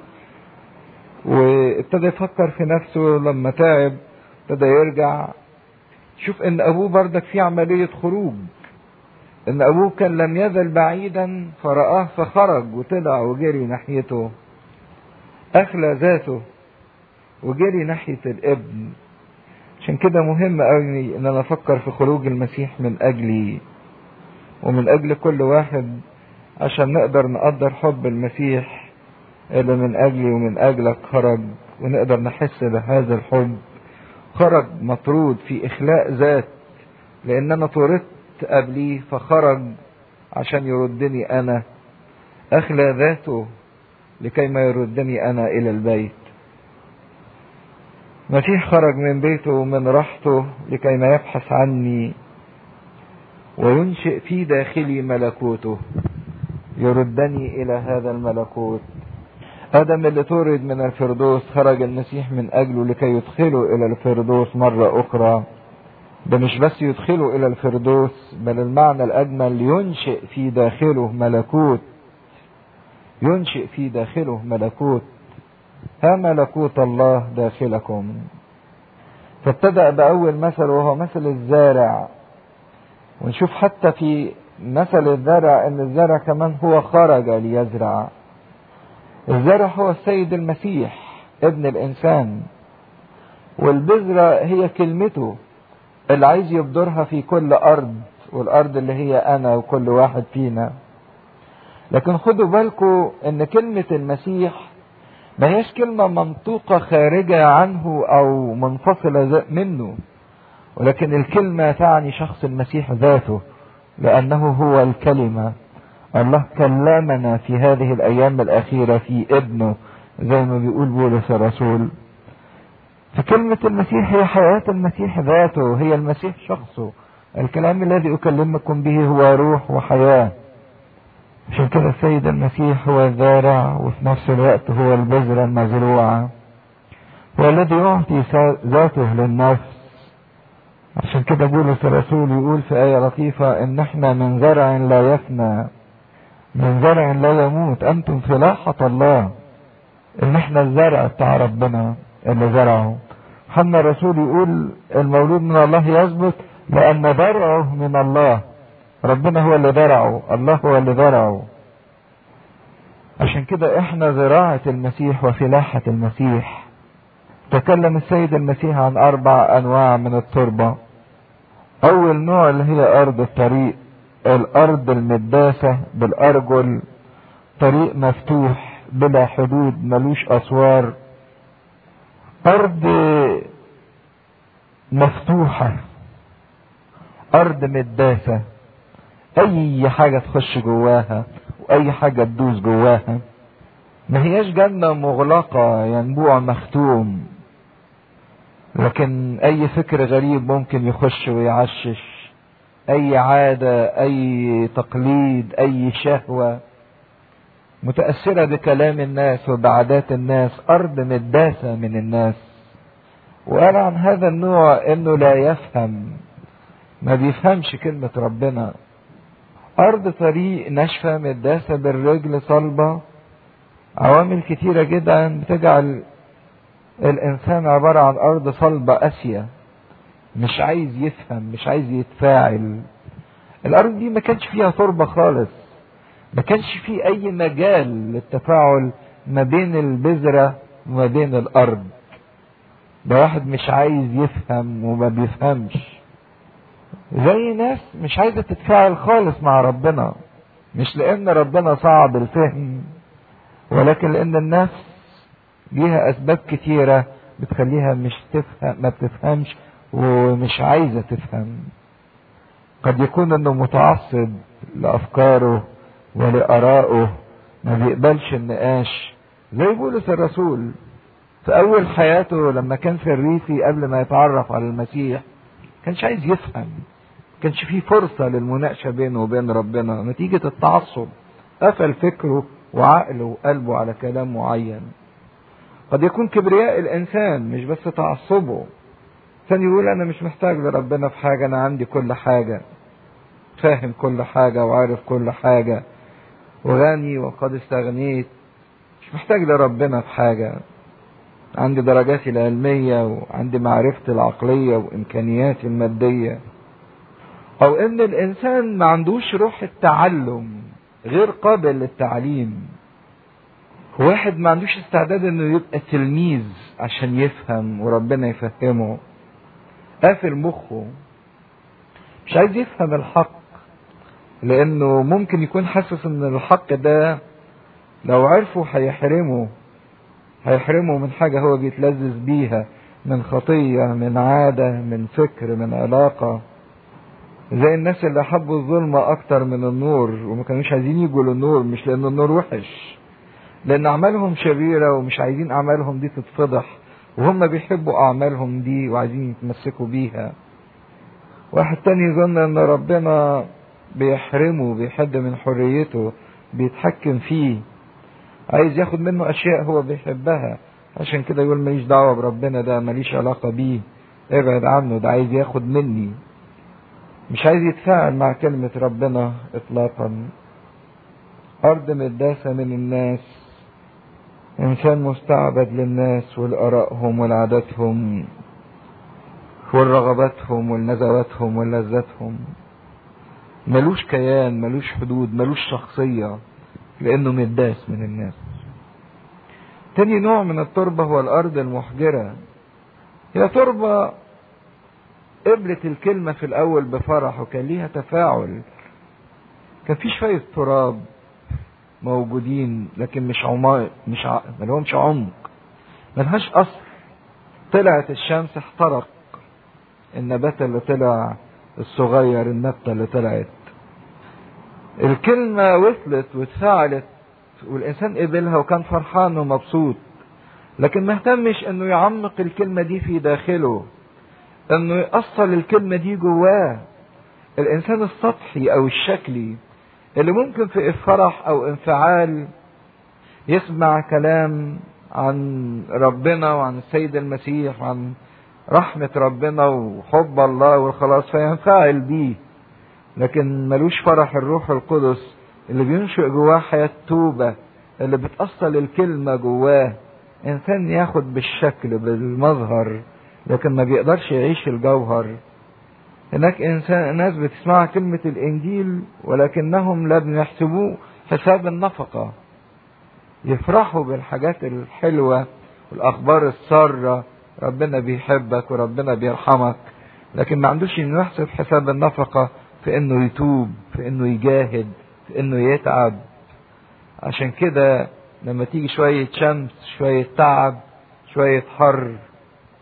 وابتدى يفكر في نفسه لما تعب ابتدى يرجع شوف ان ابوه بردك في عملية خروج ان ابوه كان لم يزل بعيدا فرآه فخرج وطلع وجري ناحيته اخلى ذاته وجري ناحية الابن عشان كده مهم قوي ان انا افكر في خروج المسيح من اجلي ومن اجل كل واحد عشان نقدر نقدر حب المسيح اللي من اجلي ومن اجلك خرج ونقدر نحس بهذا الحب خرج مطرود في اخلاء ذات لان انا طردت قبليه فخرج عشان يردني انا اخلى ذاته لكي ما يردني انا الى البيت مسيح خرج من بيته ومن راحته لكي ما يبحث عني وينشئ في داخلي ملكوته يردني الى هذا الملكوت ادم اللي طرد من الفردوس خرج المسيح من اجله لكي يدخله الى الفردوس مرة اخرى ده مش بس يدخله الى الفردوس بل المعنى الاجمل ينشئ في داخله ملكوت ينشئ في داخله ملكوت ها ملكوت الله داخلكم فابتدأ بأول مثل وهو مثل الزارع ونشوف حتى في مثل الزرع ان الزرع كمان هو خرج ليزرع الزرع هو السيد المسيح ابن الانسان والبذرة هي كلمته اللي عايز يبدرها في كل ارض والارض اللي هي انا وكل واحد فينا لكن خدوا بالكم ان كلمة المسيح ما هيش كلمة منطوقة خارجة عنه او منفصلة منه ولكن الكلمة تعني شخص المسيح ذاته لانه هو الكلمة الله كلمنا في هذه الايام الاخيرة في ابنه زي ما بيقول بولس الرسول فكلمة المسيح هي حياة المسيح ذاته هي المسيح شخصه الكلام الذي اكلمكم به هو روح وحياة عشان كده السيد المسيح هو الزارع وفي نفس الوقت هو البذرة المزروعة هو الذي يعطي ذاته للنفس عشان كده بولس الرسول يقول في آية لطيفة إن إحنا من زرع لا يفنى من زرع لا يموت أنتم فلاحة الله إن إحنا الزرع بتاع ربنا اللي زرعه حنا الرسول يقول المولود من الله يثبت لأن زرعه من الله ربنا هو اللي زرعه الله هو اللي زرعه عشان كده احنا زراعة المسيح وفلاحة المسيح تكلم السيد المسيح عن اربع انواع من التربة اول نوع اللي هي ارض الطريق الارض المداسة بالارجل طريق مفتوح بلا حدود ملوش اسوار ارض مفتوحة ارض مداسة اي حاجة تخش جواها واي حاجة تدوس جواها ما هياش جنة مغلقة ينبوع مختوم لكن اي فكر غريب ممكن يخش ويعشش اي عادة اي تقليد اي شهوة متأثرة بكلام الناس وبعادات الناس ارض مداسة من الناس وقال عن هذا النوع انه لا يفهم ما بيفهمش كلمة ربنا ارض طريق ناشفة مداسة بالرجل صلبة عوامل كتيرة جدا بتجعل الانسان عبارة عن ارض صلبة قاسية مش عايز يفهم مش عايز يتفاعل الارض دي ما كانش فيها تربة خالص ما كانش فيه اي مجال للتفاعل ما بين البذرة وما بين الارض ده واحد مش عايز يفهم وما بيفهمش زي ناس مش عايزة تتفاعل خالص مع ربنا مش لان ربنا صعب الفهم ولكن لان النفس ليها اسباب كتيرة بتخليها مش تفهم ما بتفهمش ومش عايزة تفهم قد يكون انه متعصب لافكاره ولارائه ما بيقبلش النقاش زي بولس الرسول في اول حياته لما كان في الريفي قبل ما يتعرف على المسيح كانش عايز يفهم كانش فيه فرصة للمناقشة بينه وبين ربنا نتيجة التعصب قفل فكره وعقله وقلبه على كلام معين قد يكون كبرياء الانسان مش بس تعصبه ثاني يقول انا مش محتاج لربنا في حاجة انا عندي كل حاجة فاهم كل حاجة وعارف كل حاجة وغني وقد استغنيت مش محتاج لربنا في حاجة عندي درجاتي العلمية وعندي معرفتي العقلية وامكانياتي المادية او ان الانسان ما عندوش روح التعلم غير قابل للتعليم واحد ما عندوش استعداد انه يبقى تلميذ عشان يفهم وربنا يفهمه قافل مخه مش عايز يفهم الحق لانه ممكن يكون حاسس ان الحق ده لو عرفه هيحرمه هيحرمه من حاجة هو بيتلذذ بيها من خطية من عادة من فكر من علاقة زي الناس اللي حبوا الظلمة أكتر من النور وما كانوش عايزين يجوا للنور مش لأن النور وحش لأن أعمالهم شريرة ومش عايزين أعمالهم دي تتفضح وهم بيحبوا أعمالهم دي وعايزين يتمسكوا بيها واحد تاني يظن أن ربنا بيحرمه بيحد من حريته بيتحكم فيه عايز ياخد منه أشياء هو بيحبها عشان كده يقول ماليش دعوة بربنا ده ماليش علاقة بيه ابعد عنه ده عايز ياخد مني مش عايز يتفاعل مع كلمة ربنا إطلاقا أرض مداسة من الناس إنسان مستعبد للناس ولآرائهم ولعاداتهم ولرغباتهم ولنزواتهم ولذاتهم ملوش كيان ملوش حدود ملوش شخصية لأنه مداس من الناس تاني نوع من التربة هو الأرض المحجرة هي تربة قبلت الكلمة في الأول بفرح وكان ليها تفاعل كان في شوية تراب موجودين لكن مش عماق مش ع... ما لهمش عمق ملهاش أصل طلعت الشمس احترق النبات اللي طلع الصغير النبتة اللي طلعت الكلمة وصلت واتفاعلت والإنسان قبلها وكان فرحان ومبسوط لكن ما اهتمش انه يعمق الكلمة دي في داخله انه يأصل الكلمة دي جواه الانسان السطحي او الشكلي اللي ممكن في فرح او انفعال يسمع كلام عن ربنا وعن السيد المسيح وعن رحمة ربنا وحب الله والخلاص فينفعل بيه لكن ملوش فرح الروح القدس اللي بينشئ جواه حياة توبة اللي بتأصل الكلمة جواه إنسان ياخد بالشكل بالمظهر لكن ما بيقدرش يعيش الجوهر هناك إنسان ناس بتسمع كلمة الإنجيل ولكنهم لا بيحسبوه حساب النفقة يفرحوا بالحاجات الحلوة والأخبار السارة ربنا بيحبك وربنا بيرحمك لكن ما عندوش انه يحسب حساب النفقة في انه يتوب في انه يجاهد في انه يتعب عشان كده لما تيجي شوية شمس شوية تعب شوية حر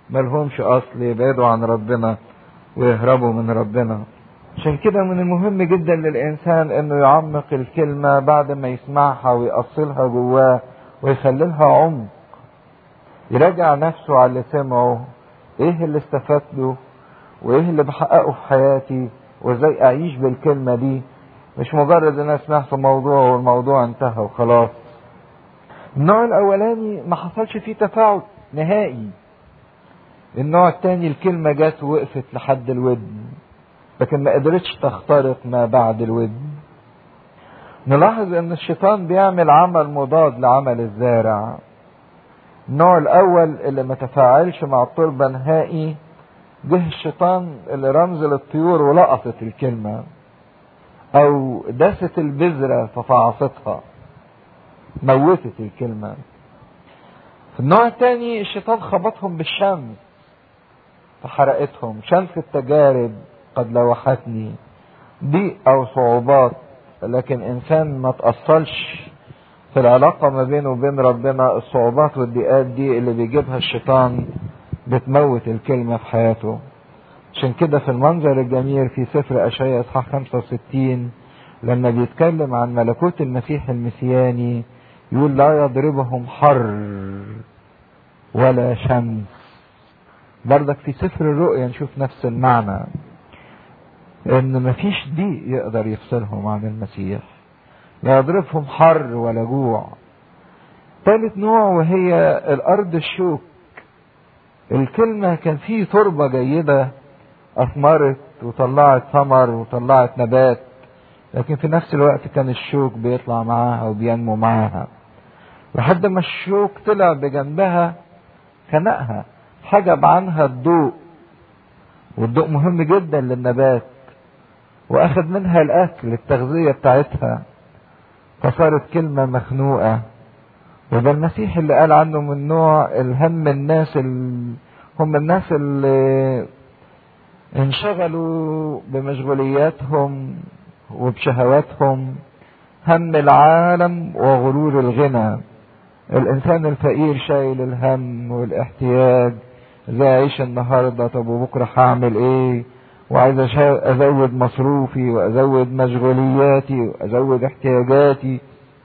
ملهمش اصل يبعدوا عن ربنا ويهربوا من ربنا عشان كده من المهم جدا للانسان انه يعمق الكلمة بعد ما يسمعها ويأصلها جواه ويخللها عمق يراجع نفسه على اللي سمعه ايه اللي استفدته وايه اللي بحققه في حياتي وازاي اعيش بالكلمة دي مش مجرد ان انا سمعت موضوع والموضوع انتهى وخلاص النوع الاولاني ما حصلش فيه تفاعل نهائي النوع الثاني الكلمة جت وقفت لحد الودن لكن ما قدرتش تخترق ما بعد الودن نلاحظ ان الشيطان بيعمل عمل مضاد لعمل الزارع النوع الاول اللي ما تفاعلش مع التربة نهائي جه الشيطان اللي رمز للطيور ولقطت الكلمة او دست البذرة ففعصتها موتت الكلمة في النوع الثاني الشيطان خبطهم بالشمس فحرقتهم شمس التجارب قد لوحتني ضيق او صعوبات لكن انسان ما تأصلش في العلاقة ما بينه وبين ربنا الصعوبات والضيقات دي اللي بيجيبها الشيطان بتموت الكلمة في حياته عشان كده في المنظر الجميل في سفر أشعياء إصحاح 65 لما بيتكلم عن ملكوت المسيح المسياني يقول لا يضربهم حر ولا شمس برضك في سفر الرؤيا نشوف نفس المعنى ان مفيش ضيق يقدر يفصلهم عن المسيح لا يضربهم حر ولا جوع ثالث نوع وهي الارض الشوك الكلمة كان فيه تربة جيدة اثمرت وطلعت ثمر وطلعت نبات لكن في نفس الوقت كان الشوك بيطلع معاها وبينمو معاها لحد ما الشوك طلع بجنبها خنقها حجب عنها الضوء والضوء مهم جدا للنبات واخد منها الاكل التغذية بتاعتها فصارت كلمة مخنوقة وده المسيح اللي قال عنه من نوع الهم الناس اللي هم الناس اللي انشغلوا بمشغولياتهم وبشهواتهم هم العالم وغرور الغنى الانسان الفقير شايل الهم والاحتياج ازاي اعيش النهارده طب وبكره هعمل ايه وعايز ازود مصروفي وازود مشغولياتي وازود احتياجاتي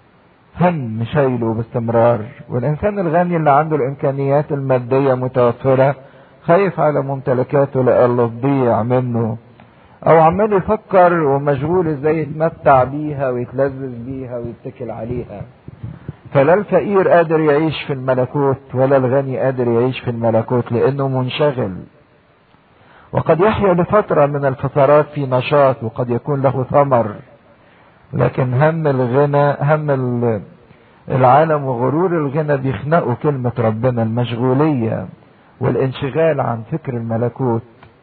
هم شايله باستمرار والانسان الغني اللي عنده الامكانيات الماديه متوفره خايف على ممتلكاته لألا تضيع منه او عمال يفكر ومشغول ازاي يتمتع بيها ويتلذذ بيها ويتكل عليها فلا الفقير قادر يعيش في الملكوت ولا الغني قادر يعيش في الملكوت لانه منشغل وقد يحيا لفترة من الفترات في نشاط وقد يكون له ثمر لكن هم الغنى هم العالم وغرور الغنى بيخنقوا كلمة ربنا المشغولية والانشغال عن فكر الملكوت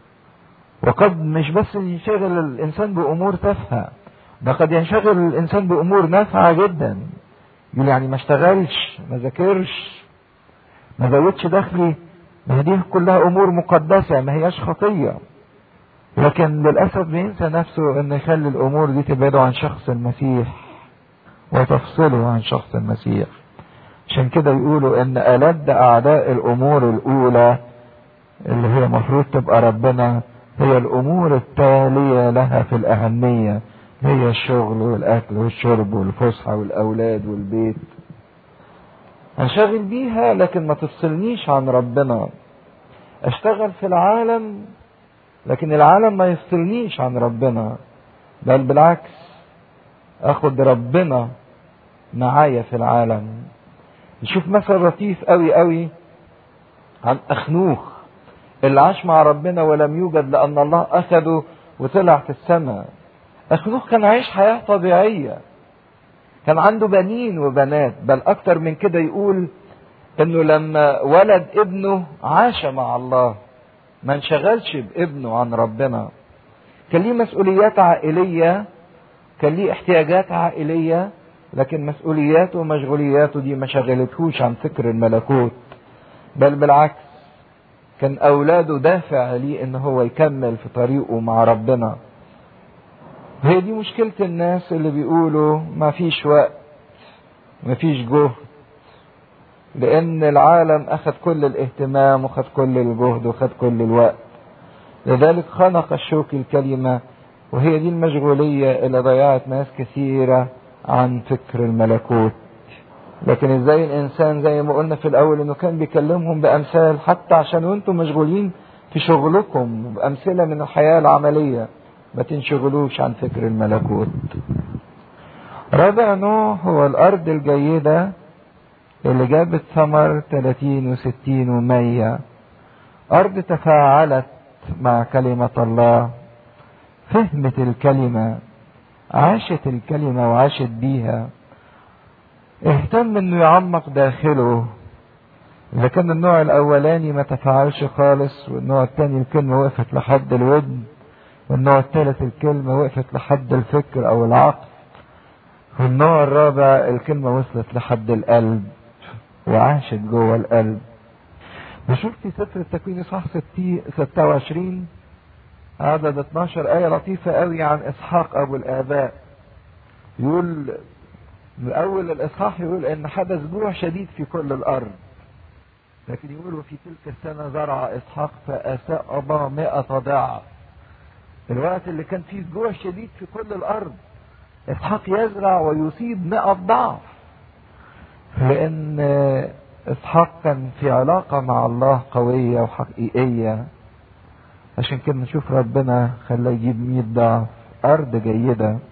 وقد مش بس ينشغل الانسان بامور تافهه ده قد ينشغل الانسان بامور نافعه جدا يقول يعني ما اشتغلش ما ذاكرش ما زودش دخلي ما دي كلها امور مقدسه ما هياش خطيه لكن للاسف بينسى نفسه ان يخلي الامور دي تبعده عن شخص المسيح وتفصله عن شخص المسيح عشان كده يقولوا ان ألد اعداء الامور الاولى اللي هي المفروض تبقى ربنا هي الامور التالية لها في الاهمية هي الشغل والاكل والشرب والفسحة والاولاد والبيت انشغل بيها لكن ما تفصلنيش عن ربنا اشتغل في العالم لكن العالم ما يفصلنيش عن ربنا بل بالعكس اخد ربنا معايا في العالم نشوف مثل لطيف قوي قوي عن اخنوخ اللي عاش مع ربنا ولم يوجد لان الله اخده وطلع في السماء اخنوخ كان عايش حياة طبيعية كان عنده بنين وبنات بل اكتر من كده يقول انه لما ولد ابنه عاش مع الله ما انشغلش بابنه عن ربنا كان ليه مسؤوليات عائلية كان ليه احتياجات عائلية لكن مسؤولياته ومشغولياته دي ما شغلتهوش عن فكر الملكوت بل بالعكس كان اولاده دافع ليه ان هو يكمل في طريقه مع ربنا هي دي مشكلة الناس اللي بيقولوا ما فيش وقت ما فيش جهد لان العالم اخذ كل الاهتمام وخد كل الجهد وخد كل الوقت لذلك خنق الشوك الكلمة وهي دي المشغولية اللي ضيعت ناس كثيرة عن فكر الملكوت لكن ازاي الانسان زي ما قلنا في الاول انه كان بيكلمهم بامثال حتى عشان وانتم مشغولين في شغلكم بامثله من الحياه العمليه ما تنشغلوش عن فكر الملكوت رابع نوع هو الارض الجيده اللي جابت ثمر 30 و60 و100 ارض تفاعلت مع كلمه الله فهمت الكلمه عاشت الكلمه وعاشت بيها اهتم انه يعمق داخله اذا كان النوع الاولاني ما تفاعلش خالص والنوع الثاني الكلمه وقفت لحد الودن والنوع الثالث الكلمه وقفت لحد الفكر او العقل والنوع الرابع الكلمه وصلت لحد القلب وعاشت جوه القلب بشوف في سفر التكوين اصحاح 26 عدد 12 آية لطيفة قوي عن إسحاق أبو الآباء يقول من أول الإصحاح يقول إن حدث جوع شديد في كل الأرض لكن يقول وفي تلك السنة زرع إسحاق فأساء أباه مئة ضعف الوقت اللي كان فيه جوع شديد في كل الأرض إسحاق يزرع ويصيب مئة ضعف لأن إسحاق كان في علاقة مع الله قوية وحقيقية عشان كده نشوف ربنا خلاه يجيب مئة ضعف أرض جيدة